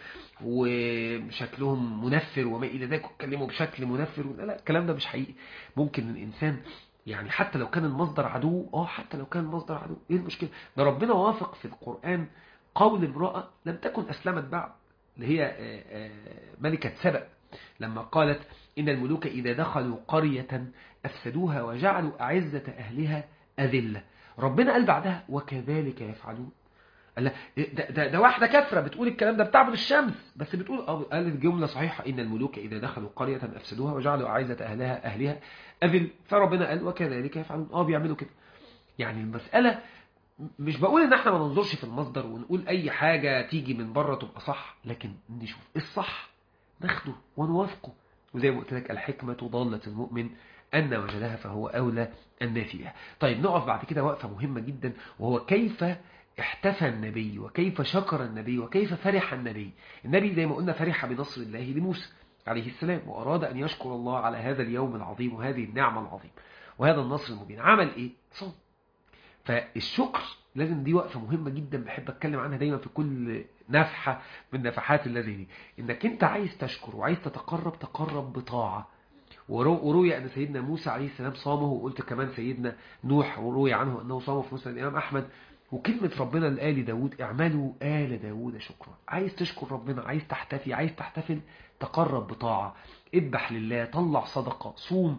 وشكلهم منفر وما الى ذلك يتكلموا بشكل منفر لا لا الكلام ده مش حقيقي ممكن الانسان يعني حتى لو كان المصدر عدو اه حتى لو كان المصدر عدو ايه المشكلة ده ربنا وافق في القرآن قول امرأة لم تكن أسلمت بعد اللي هي ملكة سبأ لما قالت إن الملوك إذا دخلوا قرية أفسدوها وجعلوا أعزة أهلها أذلة ربنا قال بعدها وكذلك يفعلون قال ده, ده, ده واحدة كفرة بتقول الكلام ده بتعبد الشمس بس بتقول اه قالت جملة صحيحة إن الملوك إذا دخلوا قرية أفسدوها وجعلوا أعزة أهلها أهلها أذل فربنا قال وكذلك يفعلون اه بيعملوا كده يعني المسألة مش بقول ان احنا ما ننظرش في المصدر ونقول اي حاجة تيجي من بره تبقى صح لكن نشوف الصح ناخده ونوافقه وزي ما قلت لك الحكمة ضالة المؤمن أن وجدها فهو أولى الناس بها طيب نقف بعد كده وقفة مهمة جدا وهو كيف احتفى النبي وكيف شكر النبي وكيف فرح النبي النبي زي ما قلنا فرح بنصر الله لموسى عليه السلام وأراد أن يشكر الله على هذا اليوم العظيم وهذه النعمة العظيمة وهذا النصر المبين عمل إيه؟ صوم فالشكر لازم دي وقفة مهمة جدا بحب اتكلم عنها دايما في كل نفحة من نفحات الذي دي انك انت عايز تشكر وعايز تتقرب تقرب بطاعة وروي أن سيدنا موسى عليه السلام صامه وقلت كمان سيدنا نوح وروي عنه أنه صامه في مسند الإمام أحمد وكلمة ربنا لآل داود اعملوا آل داود شكرا عايز تشكر ربنا عايز تحتفي عايز تحتفل تقرب بطاعة اذبح لله طلع صدقة صوم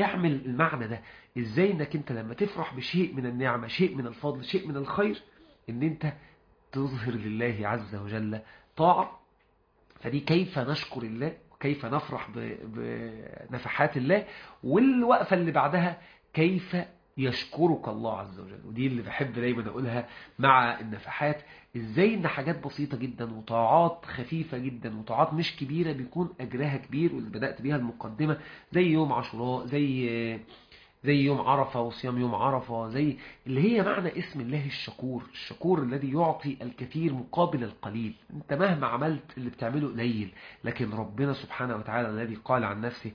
اعمل المعنى ده ازاي انك انت لما تفرح بشيء من النعمة شيء من الفضل شيء من الخير ان انت تظهر لله عز وجل طاعة فدي كيف نشكر الله وكيف نفرح بنفحات الله والوقفة اللي بعدها كيف يشكرك الله عز وجل ودي اللي بحب دايما اقولها مع النفحات ازاي ان حاجات بسيطة جدا وطاعات خفيفة جدا وطاعات مش كبيرة بيكون اجرها كبير واللي بدأت بيها المقدمة زي يوم عاشوراء زي زي يوم عرفة وصيام يوم عرفة زي اللي هي معنى اسم الله الشكور الشكور الذي يعطي الكثير مقابل القليل انت مهما عملت اللي بتعمله قليل لكن ربنا سبحانه وتعالى الذي قال عن نفسه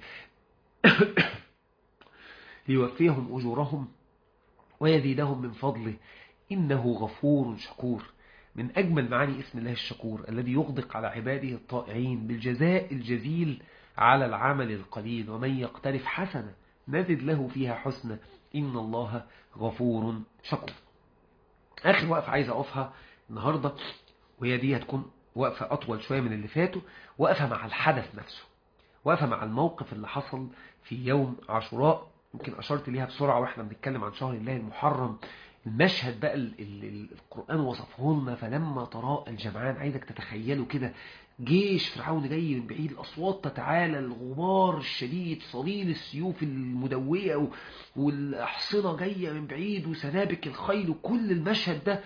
ليوفيهم أجورهم ويزيدهم من فضله إنه غفور شكور من أجمل معاني اسم الله الشكور الذي يغدق على عباده الطائعين بالجزاء الجزيل على العمل القليل ومن يقترف حسنة نزد له فيها حسنة إن الله غفور شكور آخر وقفة عايز أقفها النهاردة وهي دي هتكون وقفة أطول شوية من اللي فاتوا وقفة مع الحدث نفسه وقفة مع الموقف اللي حصل في يوم عاشوراء يمكن أشرت ليها بسرعة وإحنا بنتكلم عن شهر الله المحرم المشهد بقى ال ال ال القرآن وصفه لنا فلما تراءى الجمعان عايزك تتخيلوا كده جيش فرعون جاي من بعيد الأصوات تتعالى الغبار الشديد صليل السيوف المدوية والأحصنة جاية من بعيد وسنابك الخيل وكل المشهد ده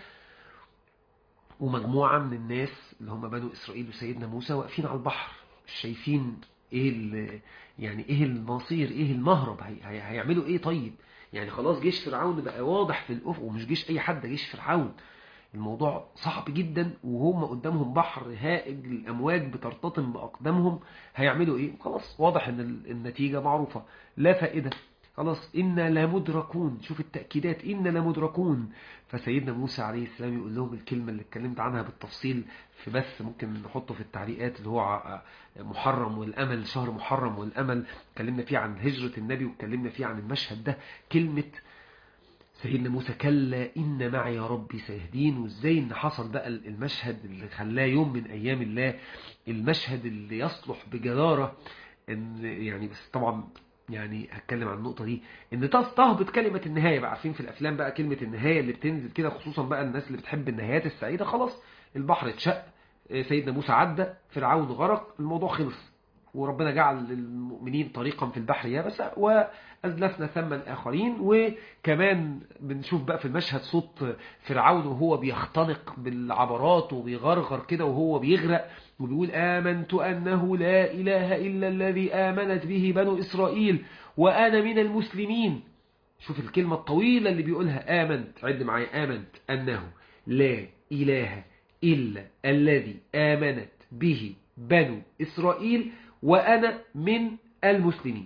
ومجموعة من الناس اللي هم بنو إسرائيل وسيدنا موسى واقفين على البحر مش شايفين ايه يعني ايه المصير ايه المهرب هي هي هيعملوا ايه طيب يعني خلاص جيش فرعون بقى واضح في الافق ومش جيش اي حد جيش فرعون الموضوع صعب جدا وهم قدامهم بحر هائج الامواج بترتطم باقدامهم هيعملوا ايه خلاص واضح ان النتيجة معروفة لا فائدة خلاص إنا لمدركون شوف التأكيدات إنا لمدركون فسيدنا موسى عليه السلام يقول لهم الكلمة اللي اتكلمت عنها بالتفصيل في بث ممكن نحطه في التعليقات اللي هو محرم والأمل شهر محرم والأمل اتكلمنا فيه عن هجرة النبي واتكلمنا فيه عن المشهد ده كلمة سيدنا موسى كلا إن معي يا ربي سيهدين وإزاي إن حصل بقى المشهد اللي خلاه يوم من أيام الله المشهد اللي يصلح بجدارة إن يعني بس طبعا يعني هتكلم عن النقطة دي ان تهبط كلمة النهاية بقى عارفين في الافلام بقى كلمة النهاية اللي بتنزل كده خصوصا بقى الناس اللي بتحب النهايات السعيدة خلاص البحر اتشق سيدنا موسى عدى فرعون غرق الموضوع خلص وربنا جعل للمؤمنين طريقا في البحر يابسا وأزلفنا ثم الآخرين وكمان بنشوف بقى في المشهد صوت فرعون وهو بيختنق بالعبرات وبيغرغر كده وهو بيغرق وبيقول آمنت أنه لا إله إلا الذي آمنت به بنو إسرائيل وأنا من المسلمين شوف الكلمة الطويلة اللي بيقولها آمنت عد معايا آمنت أنه لا إله إلا الذي آمنت به بنو إسرائيل وأنا من المسلمين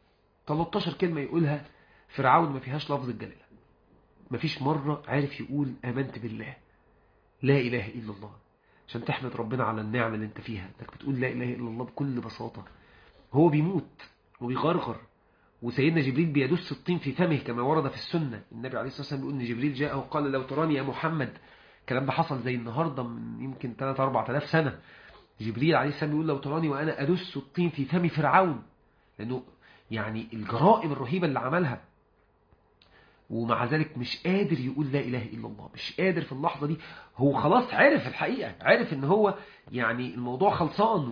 13 كلمة يقولها فرعون ما فيهاش لفظ الجلالة ما فيش مرة عارف يقول آمنت بالله لا إله إلا الله عشان تحمد ربنا على النعمة اللي انت فيها انك بتقول لا إله إلا الله بكل بساطة هو بيموت وبيغرغر وسيدنا جبريل بيدس الطين في فمه كما ورد في السنة النبي عليه الصلاة والسلام بيقول ان جبريل جاءه وقال لو تراني يا محمد الكلام ده حصل زي النهاردة من يمكن 3 4000 سنة جبريل عليه السلام بيقول لو تراني وأنا أدس الطين في فم فرعون لأنه يعني الجرائم الرهيبة اللي عملها ومع ذلك مش قادر يقول لا إله إلا الله مش قادر في اللحظة دي هو خلاص عرف الحقيقة عرف ان هو يعني الموضوع خلصان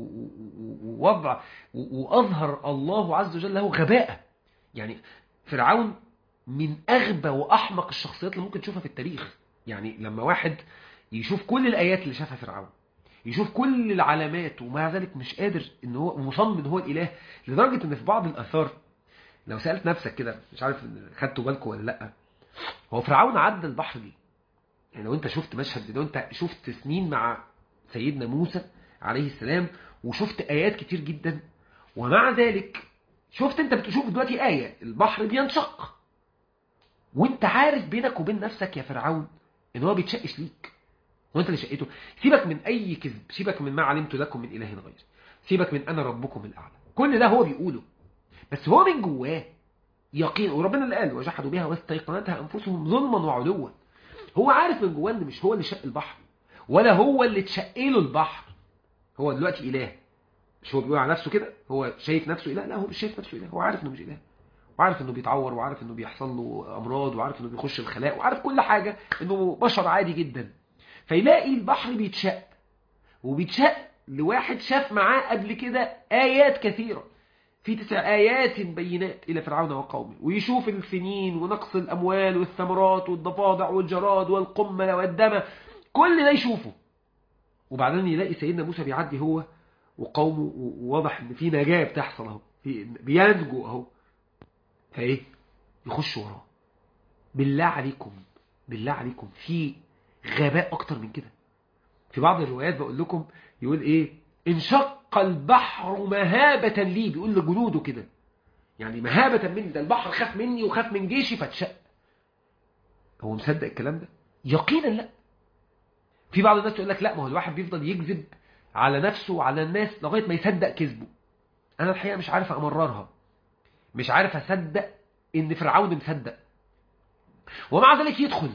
ووضع وأظهر الله عز وجل له غباء يعني فرعون من أغبى وأحمق الشخصيات اللي ممكن تشوفها في التاريخ يعني لما واحد يشوف كل الآيات اللي شافها فرعون يشوف كل العلامات ومع ذلك مش قادر ان هو مصمم ان هو الاله لدرجة ان في بعض الاثار لو سألت نفسك كده مش عارف خدتوا بالكم ولا لا هو فرعون عدى البحر ليه يعني لو انت شفت مشهد لو انت شفت سنين مع سيدنا موسى عليه السلام وشفت ايات كتير جدا ومع ذلك شفت انت بتشوف دلوقتي آية البحر بينشق وانت عارف بينك وبين نفسك يا فرعون ان هو بيتشقش ليك وانت اللي شقيته سيبك من اي كذب سيبك من ما علمت لكم من اله غير سيبك من انا ربكم الاعلى كل ده هو بيقوله بس هو من جواه يقين وربنا اللي قال وجحدوا بها واستيقنتها انفسهم ظلما وعلوا هو عارف من جواه ان مش هو اللي شق البحر ولا هو اللي اتشق له البحر هو دلوقتي اله مش هو بيقول على نفسه كده هو شايف نفسه اله لا هو مش شايف نفسه اله هو عارف انه مش اله وعارف انه بيتعور وعارف انه بيحصل له امراض وعارف انه بيخش الخلاء وعارف كل حاجة انه بشر عادي جدا فيلاقي البحر بيتشق وبيتشق لواحد شاف معاه قبل كده آيات كثيرة في تسع آيات بينات إلى فرعون وقومه ويشوف السنين ونقص الأموال والثمرات والضفادع والجراد والقمل والدم كل ده يشوفه وبعدين يلاقي سيدنا موسى بيعدي هو وقومه وواضح ان في نجاة بتحصل اهو بينجو اهو فايه يخش وراه بالله عليكم بالله عليكم في غباء اكتر من كده في بعض الروايات بقول لكم يقول ايه انشق البحر مهابة لي بيقول لجنوده كده يعني مهابة مني ده البحر خاف مني وخاف من جيشي فاتشق هو مصدق الكلام ده يقينا لا في بعض الناس تقول لك لا ما هو الواحد بيفضل يكذب على نفسه وعلى الناس لغاية ما يصدق كذبه انا الحقيقة مش عارف امررها مش عارف اصدق ان فرعون مصدق ومع ذلك يدخل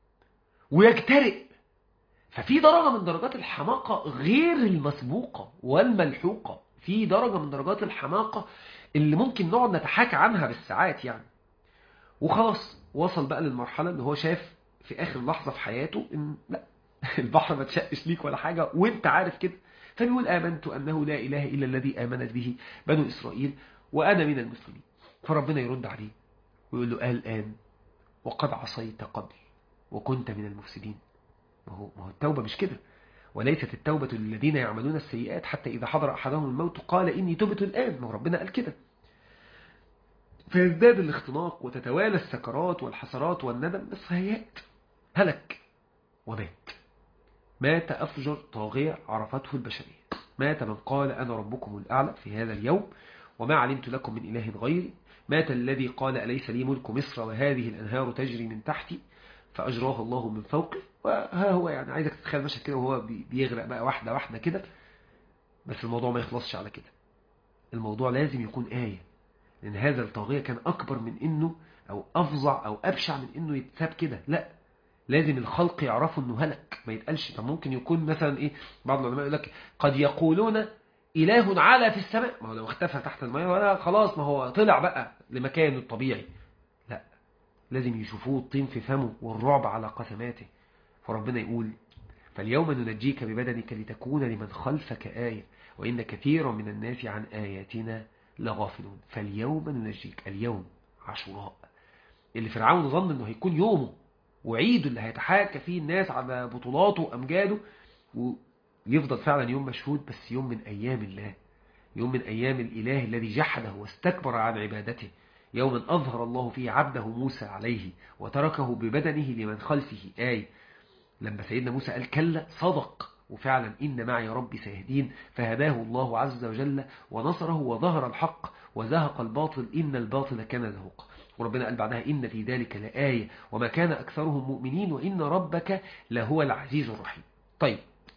ويجترئ ففي درجة من درجات الحماقة غير المسبوقة والملحوقة في درجة من درجات الحماقة اللي ممكن نقعد نتحاكى عنها بالساعات يعني وخلاص وصل بقى للمرحلة اللي هو شاف في آخر لحظة في حياته إن لا البحر ما تشقش ليك ولا حاجة وانت عارف كده فبيقول آمنت أنه لا إله إلا الذي آمنت به بنو إسرائيل وأنا من المسلمين فربنا يرد عليه ويقول له قال الآن وقد عصيت قبل وكنت من المفسدين ما هو, ما هو التوبة مش كده وليست التوبة للذين يعملون السيئات حتى إذا حضر أحدهم الموت قال إني تبت الآن ما هو ربنا قال كده فيزداد الاختناق وتتوالى السكرات والحسرات والندم بس هيات هلك ومات مات أفجر طاغية عرفته البشرية مات من قال أنا ربكم الأعلى في هذا اليوم وما علمت لكم من إله غيري مات الذي قال أليس لي ملك مصر وهذه الأنهار تجري من تحتي فأجراه الله من فوقه وها هو يعني عايزك تتخيل مشهد كده وهو بيغرق بقى واحدة واحدة كده بس الموضوع ما يخلصش على كده الموضوع لازم يكون آية لأن هذا الطاغية كان أكبر من إنه أو أفظع أو أبشع من إنه يتساب كده لا لازم الخلق يعرفوا إنه هلك ما يتقالش طب ممكن يكون مثلا إيه بعض العلماء يقول لك قد يقولون إله على في السماء ما هو لو اختفى تحت الماء ولا خلاص ما هو طلع بقى لمكانه الطبيعي لا لازم يشوفوه الطين في فمه والرعب على قسماته فربنا يقول فاليوم ننجيك ببدنك لتكون لمن خلفك آية وإن كثيرا من الناس عن آياتنا لغافلون فاليوم ننجيك اليوم عاشوراء اللي فرعون ظن انه هيكون يومه وعيده اللي هيتحاكى فيه الناس على بطولاته وأمجاده ويفضل فعلا يوم مشهود بس يوم من أيام الله يوم من أيام الإله الذي جحده واستكبر عن عبادته يوم أظهر الله فيه عبده موسى عليه وتركه ببدنه لمن خلفه آية لما سيدنا موسى قال كلا صدق وفعلا إن معي ربي سيهدين فهداه الله عز وجل ونصره وظهر الحق وزهق الباطل إن الباطل كان زهوقا وربنا قال بعدها إن في ذلك لآية وما كان أكثرهم مؤمنين وإن ربك لهو العزيز الرحيم طيب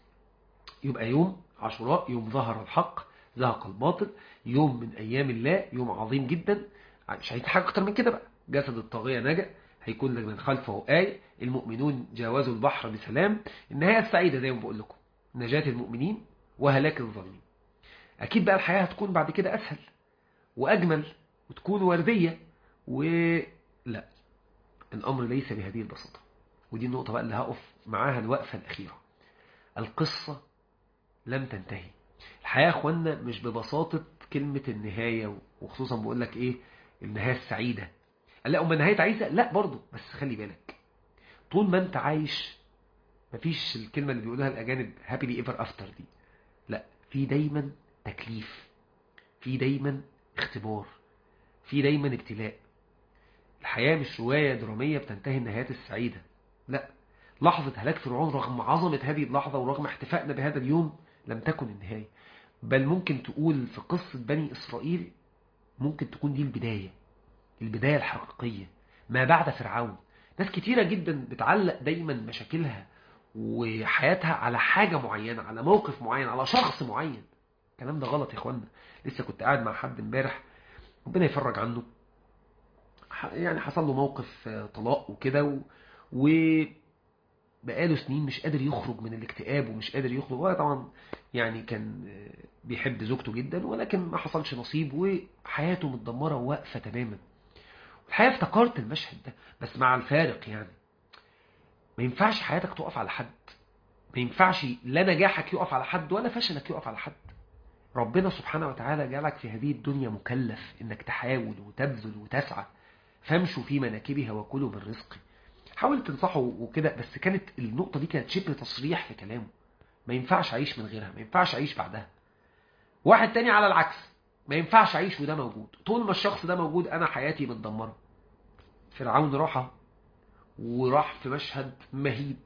يبقى يوم عاشوراء يوم ظهر الحق زهق الباطل يوم من أيام الله يوم عظيم جدا مش عايز حاجة أكتر من كده بقى جسد الطاغية نجا هيكون من خلفه آية المؤمنون جاوزوا البحر بسلام النهاية السعيدة زي ما بقول لكم نجاة المؤمنين وهلاك الظالمين أكيد بقى الحياة هتكون بعد كده أسهل وأجمل وتكون وردية ولا الأمر ليس بهذه البساطة ودي النقطة بقى اللي هقف معاها الوقفة الأخيرة القصة لم تنتهي الحياة أخوانا مش ببساطة كلمة النهاية وخصوصا بقول لك إيه النهاية السعيدة لا أما النهاية تعيسة لا برضو بس خلي بالك طول ما أنت عايش مفيش الكلمة اللي بيقولها الأجانب happily ever after دي لا في دايما تكليف في دايما اختبار في دايما ابتلاء الحياة مش رواية درامية بتنتهي النهايات السعيدة لا لحظة هلاك فرعون رغم عظمة هذه اللحظة ورغم احتفائنا بهذا اليوم لم تكن النهاية بل ممكن تقول في قصة بني إسرائيل ممكن تكون دي البداية البداية الحقيقية ما بعد فرعون ناس كتيرة جدا بتعلق دايما مشاكلها وحياتها على حاجة معينة على موقف معين على شخص معين الكلام ده غلط يا اخوانا لسه كنت قاعد مع حد امبارح ربنا يفرج عنه يعني حصل له موقف طلاق وكده و... وبقاله سنين مش قادر يخرج من الاكتئاب ومش قادر يخرج هو طبعا يعني كان بيحب زوجته جدا ولكن ما حصلش نصيب وحياته متدمرة وواقفة تماما الحقيقة افتكرت المشهد ده بس مع الفارق يعني ما ينفعش حياتك تقف على حد ما ينفعش لا نجاحك يقف على حد ولا فشلك يقف على حد ربنا سبحانه وتعالى جعلك في هذه الدنيا مكلف انك تحاول وتبذل وتسعى فامشوا في مناكبها وكلوا من رزقي حاول تنصحه وكده بس كانت النقطة دي كانت شبه تصريح في كلامه ما ينفعش أعيش من غيرها ما ينفعش أعيش بعدها واحد تاني على العكس ما ينفعش أعيش وده موجود طول ما الشخص ده موجود أنا حياتي متدمرة فرعون راح وراح في مشهد مهيب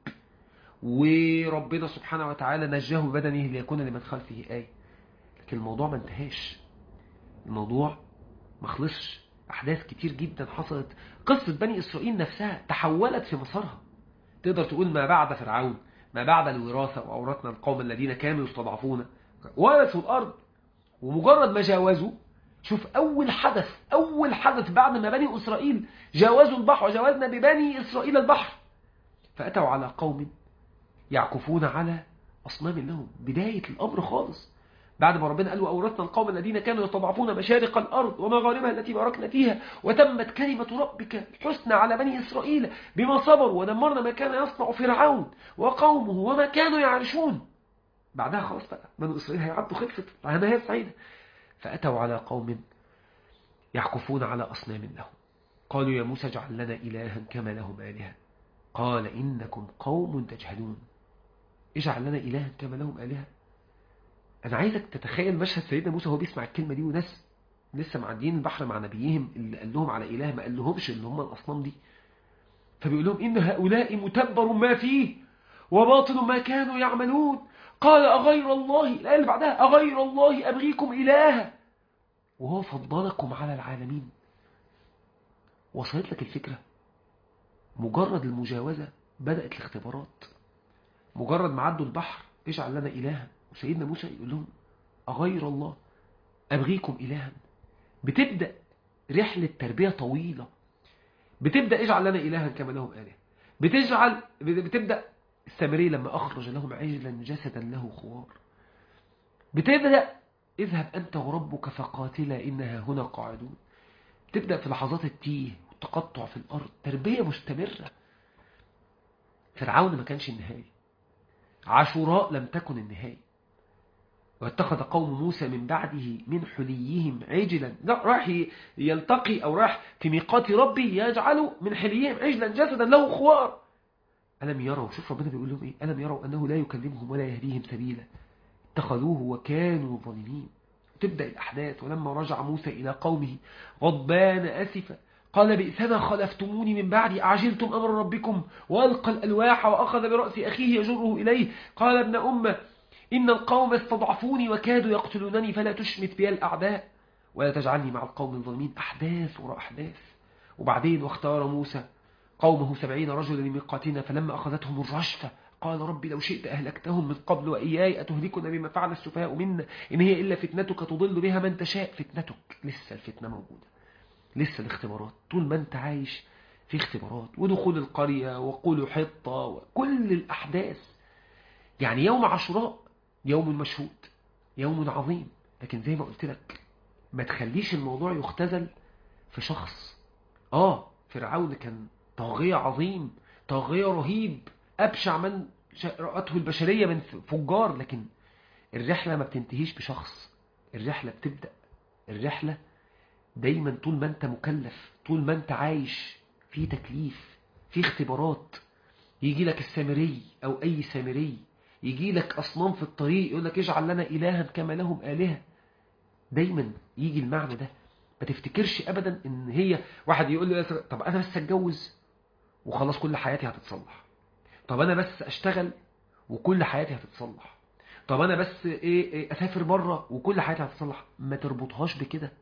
وربنا سبحانه وتعالى نجاه ببدنه ليكون لمن خلفه آية لكن الموضوع ما انتهاش الموضوع ما خلصش أحداث كتير جدا حصلت قصة بني إسرائيل نفسها تحولت في مسارها تقدر تقول ما بعد فرعون ما بعد الوراثة وأورثنا القوم الذين كانوا يستضعفون ورثوا الأرض ومجرد ما جاوزوا شوف أول حدث أول حدث بعد ما بني إسرائيل جاوزوا البحر وجاوزنا ببني إسرائيل البحر فأتوا على قوم يعكفون على أصنام لهم بداية الأمر خالص بعد ما ربنا قال وأورثنا القوم الذين كانوا يستضعفون مشارق الأرض ومغاربها التي باركنا فيها وتمت كلمة ربك الحسنى على بني إسرائيل بما صبروا ودمرنا ما كان يصنع فرعون وقومه وما كانوا يعرشون بعدها خلاص بقى بني إسرائيل هيعدوا خلصت نهاية سعيدة فأتوا على قوم يعكفون على أصنام لهم قالوا يا موسى اجعل لنا إلها كما لهم آلهة قال إنكم قوم تجهلون اجعل لنا إلها كما لهم آلهة أنا عايزك تتخيل مشهد سيدنا موسى وهو بيسمع الكلمة دي وناس لسه معديين البحر مع نبيهم اللي قال لهم على إله ما قال لهمش اللي هم الأصنام دي فبيقول لهم إن هؤلاء متبر ما فيه وباطل ما كانوا يعملون قال أغير الله الآية اللي بعدها أغير الله أبغيكم إلها وهو فضلكم على العالمين وصلت لك الفكرة مجرد المجاوزة بدأت الاختبارات مجرد ما عدوا البحر اجعل لنا إلها وسيدنا موسى يقول لهم أغير الله أبغيكم إلها بتبدأ رحلة تربية طويلة بتبدأ اجعل لنا إلها كما لهم آله بتجعل بتبدأ السامري لما أخرج لهم عجلا جسدا له خوار بتبدأ اذهب أنت وربك فقاتلا إنها هنا قاعدون تبدأ في لحظات التيه والتقطع في الأرض تربية مستمرة فرعون ما كانش النهاية عاشوراء لم تكن النهاية واتخذ قوم موسى من بعده من حليهم عجلا راح يلتقي أو راح في ميقات ربي يجعل من حليهم عجلا جسدا له خوار ألم يروا شوف ربنا بيقول لهم إيه ألم يروا أنه لا يكلمهم ولا يهديهم سبيلا اتخذوه وكانوا ظالمين تبدأ الأحداث ولما رجع موسى إلى قومه غضبان أسفا قال بئسما خلفتموني من بعدي أعجلتم أمر ربكم وألقى الألواح وأخذ برأس أخيه يجره إليه قال ابن أمة إن القوم استضعفوني وكادوا يقتلونني فلا تشمت بي الأعداء ولا تجعلني مع القوم الظالمين أحداث وراء أحداث وبعدين واختار موسى قومه سبعين رجلا لميقاتنا فلما أخذتهم الرجفة قال ربي لو شئت أهلكتهم من قبل وإياي أتهلكنا بما فعل السفهاء منا إن هي إلا فتنتك تضل بها من تشاء فتنتك لسه الفتنة موجودة لسه الاختبارات طول ما انت عايش في اختبارات ودخول القرية وقول حطة وكل الأحداث يعني يوم عاشوراء يوم مشهود يوم عظيم لكن زي ما قلت لك ما تخليش الموضوع يختزل في شخص آه فرعون كان طاغية عظيم طاغية رهيب أبشع من رأته البشرية من فجار لكن الرحلة ما بتنتهيش بشخص الرحلة بتبدأ الرحلة دايما طول ما انت مكلف طول ما انت عايش في تكليف في اختبارات يجي لك السامري او اي سامري يجي لك اصنام في الطريق يقول لك اجعل لنا الها كما لهم الهه دايما يجي المعنى ده ما تفتكرش ابدا ان هي واحد يقول لي طب انا بس اتجوز وخلاص كل حياتي هتتصلح طب انا بس اشتغل وكل حياتي هتتصلح طب انا بس ايه, إيه اسافر بره وكل حياتي هتتصلح ما تربطهاش بكده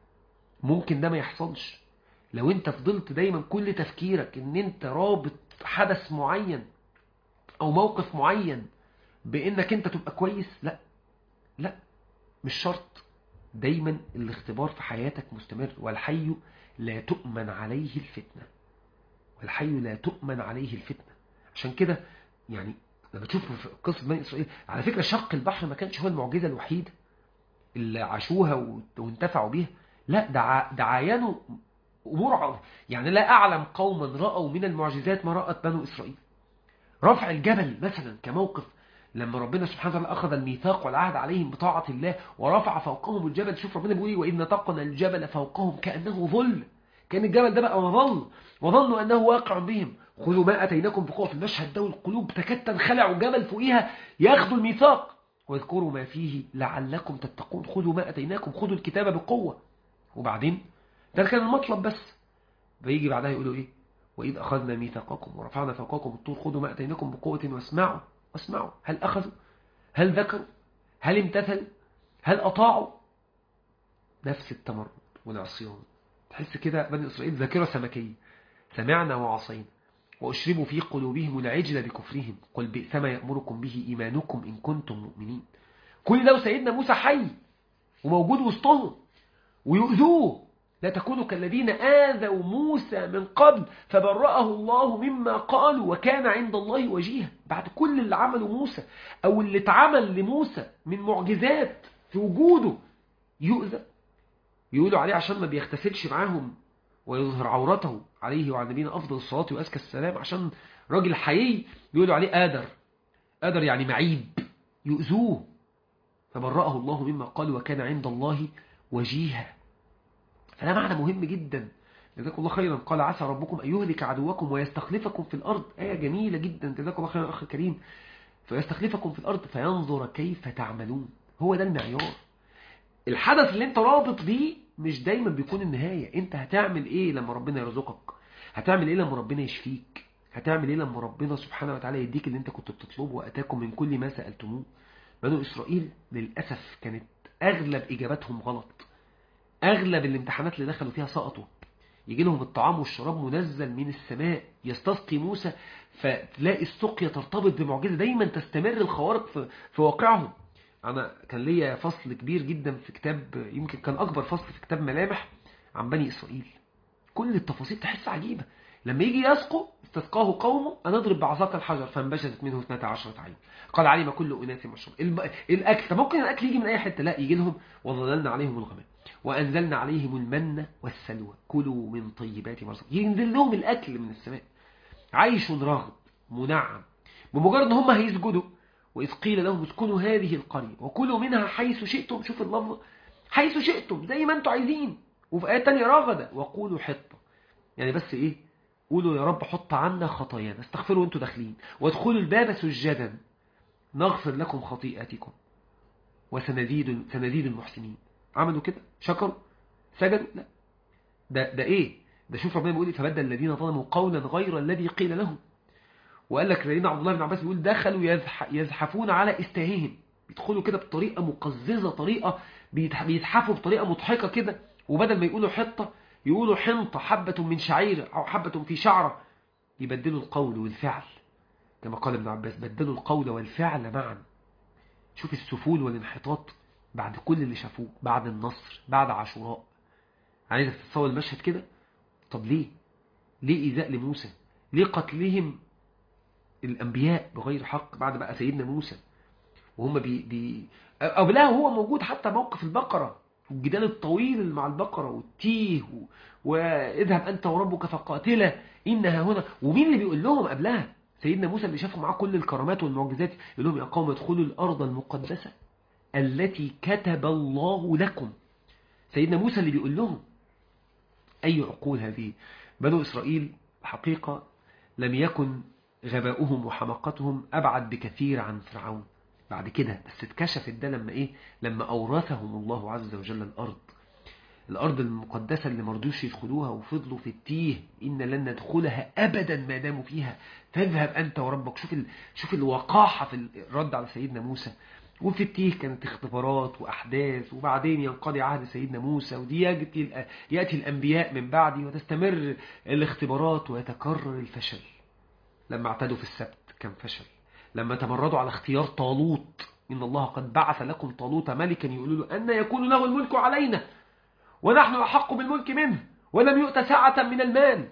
ممكن ده ما يحصلش لو انت فضلت دايما كل تفكيرك ان انت رابط حدث معين او موقف معين بانك انت تبقى كويس لا لا مش شرط دايما الاختبار في حياتك مستمر والحي لا تؤمن عليه الفتنة والحي لا تؤمن عليه الفتنة عشان كده يعني لما تشوف في قصة بني إسرائيل على فكرة شق البحر ما كانش هو المعجزة الوحيدة اللي عاشوها وانتفعوا بيها لا ده ده عاينوا أمور يعني لا أعلم قوما رأوا من المعجزات ما رأت بنو إسرائيل رفع الجبل مثلا كموقف لما ربنا سبحانه وتعالى أخذ الميثاق والعهد عليهم بطاعة الله ورفع فوقهم الجبل شوف ربنا بيقول وإذ نطقنا الجبل فوقهم كأنه ظل كان الجبل ده بقى مظل وظنوا أنه واقع بهم خذوا ما أتيناكم بقوة في المشهد ده والقلوب تكاد تنخلع جبل فوقيها ياخذوا الميثاق واذكروا ما فيه لعلكم تتقون خذوا ما أتيناكم خذوا الكتاب بقوة وبعدين ده كان المطلب بس بيجي بعدها يقولوا إيه وإذ أخذنا ميثاقكم ورفعنا فوقكم الطور خذوا ما أتيناكم بقوة واسمعوا واسمعوا هل أخذوا هل ذكروا هل امتثلوا هل أطاعوا نفس التمرد والعصيان تحس كده بني إسرائيل ذاكرة سمكية سمعنا وعصينا وأشربوا في قلوبهم العجل بكفرهم قل بئس ما يأمركم به إيمانكم إن كنتم مؤمنين كل ده سيدنا موسى حي وموجود وسطهم ويؤذوه لا تكونوا كالذين آذوا موسى من قبل فبرأه الله مما قالوا وكان عند الله وجيها بعد كل اللي عمله موسى أو اللي اتعمل لموسى من معجزات في وجوده يؤذى يقولوا عليه عشان ما بيغتسلش معاهم ويظهر عورته عليه وعلى نبينا أفضل الصلاة وأزكى السلام عشان راجل حيي يقولوا عليه آدر آدر يعني معيب يؤذوه فبرأه الله مما قال وكان عند الله وجيها فده معنى مهم جدا جزاكم الله خيرا قال عسى ربكم أن يهلك عدوكم ويستخلفكم في الأرض آية جميلة جدا جزاكم الله خيرا أخي الكريم فيستخلفكم في الأرض فينظر كيف تعملون هو ده المعيار الحدث اللي انت رابط بيه مش دايما بيكون النهاية انت هتعمل ايه لما ربنا يرزقك هتعمل ايه لما ربنا يشفيك هتعمل ايه لما ربنا سبحانه وتعالى يديك اللي انت كنت بتطلبه واتاكم من كل ما سألتموه بنو اسرائيل للأسف كانت اغلب اجاباتهم غلط اغلب الامتحانات اللي دخلوا فيها سقطوا يجي لهم الطعام والشراب منزل من السماء يستسقي موسى فتلاقي السقيا ترتبط بمعجزة دايما تستمر الخوارق في, في واقعهم انا كان ليا فصل كبير جدا في كتاب يمكن كان اكبر فصل في كتاب ملامح عن بني اسرائيل كل التفاصيل تحس عجيبة لما يجي يسقوا استسقاه قومه أن اضرب بعصاك الحجر فانبجست منه 12 عين قال علم كل أناس مشروب الأكل طب ممكن الأكل يجي من أي حتة لا يجي لهم وظللنا عليهم الغمام وأنزلنا عليهم المن والسلوى كلوا من طيبات ما رزقناكم ينزل لهم الأكل من السماء عيش راغب منعم بمجرد ان هم هيسجدوا وإذ قيل لهم اسكنوا هذه القرية وكلوا منها حيث شئتم شوف اللفظ حيث شئتم زي ما انتم عايزين وفي آيات تانية رغدا وقولوا حطة يعني بس ايه قولوا يا رب حط عنا خطايانا استغفروا وانتم داخلين وادخلوا الباب سجدا نغفر لكم خطيئاتكم وسنزيد سنزيد المحسنين عملوا كده شكروا سجدوا لا ده ده ايه ده شوف ربنا بيقول فبدل الذين ظلموا قولا غير الذي قيل لهم وقال لك سيدنا عبد الله بن عباس بيقول دخلوا يزح يزحفون على استاههم بيدخلوا كده بطريقه مقززه طريقه بيزحفوا بطريقه مضحكه كده وبدل ما يقولوا حطه يقولوا حنطه حبه من شعير او حبه في شعره يبدلوا القول والفعل كما قال ابن عباس بدلوا القول والفعل معا شوف السفول والانحطاط بعد كل اللي شافوه بعد النصر بعد عاشوراء عايزك تتصور المشهد كده طب ليه ليه إيذاء لموسى ليه قتلهم الأنبياء بغير حق بعد بقى سيدنا موسى وهم بي, بي قبلها هو موجود حتى موقف البقرة الجدال الطويل مع البقرة والتيه و... واذهب أنت وربك فقاتلا إنها هنا ومين اللي بيقول لهم قبلها سيدنا موسى اللي شافوا معاه كل الكرامات والمعجزات يقول لهم يا قوم ادخلوا الأرض المقدسة التي كتب الله لكم سيدنا موسى اللي بيقول لهم أي عقول هذه بنو إسرائيل حقيقة لم يكن غباؤهم وحماقتهم أبعد بكثير عن فرعون بعد كده بس اتكشفت ده لما إيه لما أورثهم الله عز وجل الأرض الأرض المقدسة اللي مرضوش يدخلوها وفضلوا في التيه إن لن ندخلها أبدا ما داموا فيها فاذهب أنت وربك شوف ال... شوف الوقاحة في الرد على سيدنا موسى وفي التيه كانت اختبارات وأحداث وبعدين ينقضي عهد سيدنا موسى ودي يأتي, يأتي الأنبياء من بعدي وتستمر الاختبارات ويتكرر الفشل لما اعتدوا في السبت كان فشل لما تمردوا على اختيار طالوت إن الله قد بعث لكم طالوت ملكا يقولوا له أن يكون له الملك علينا ونحن أحق بالملك منه ولم يؤت ساعة من المال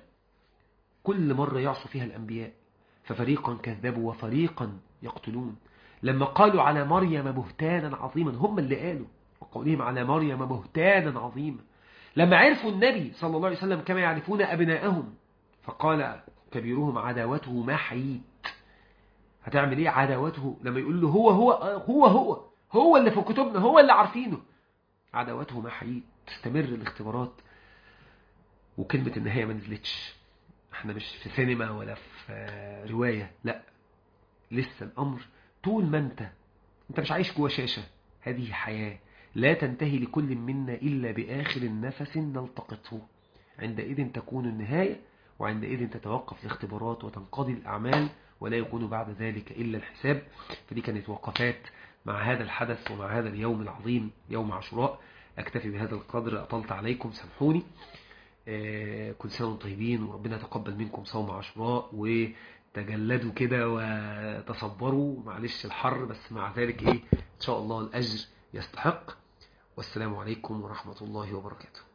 كل مرة يعصوا فيها الأنبياء ففريقا كذبوا وفريقا يقتلون لما قالوا على مريم بهتانا عظيما هم اللي قالوا وقولهم على مريم بهتانا عظيما لما عرفوا النبي صلى الله عليه وسلم كما يعرفون أبناءهم فقال كبيرهم عداوته ما حييت هتعمل ايه عداوته لما يقول له هو هو هو هو هو اللي في كتبنا هو اللي عارفينه عداوته ما حييت تستمر الاختبارات وكلمة النهاية ما نزلتش احنا مش في سينما ولا في رواية لا لسه الأمر طول ما انت انت مش عايش جوه شاشة هذه حياة لا تنتهي لكل منا إلا بآخر نفس نلتقطه عندئذ تكون النهاية وعندئذ تتوقف الاختبارات وتنقضي الأعمال ولا يكون بعد ذلك إلا الحساب فدي كانت وقفات مع هذا الحدث ومع هذا اليوم العظيم يوم عاشوراء أكتفي بهذا القدر أطلت عليكم سامحوني كل سنة وانتم طيبين وربنا يتقبل منكم صوم عاشوراء وتجلدوا كده وتصبروا معلش الحر بس مع ذلك ايه ان شاء الله الاجر يستحق والسلام عليكم ورحمة الله وبركاته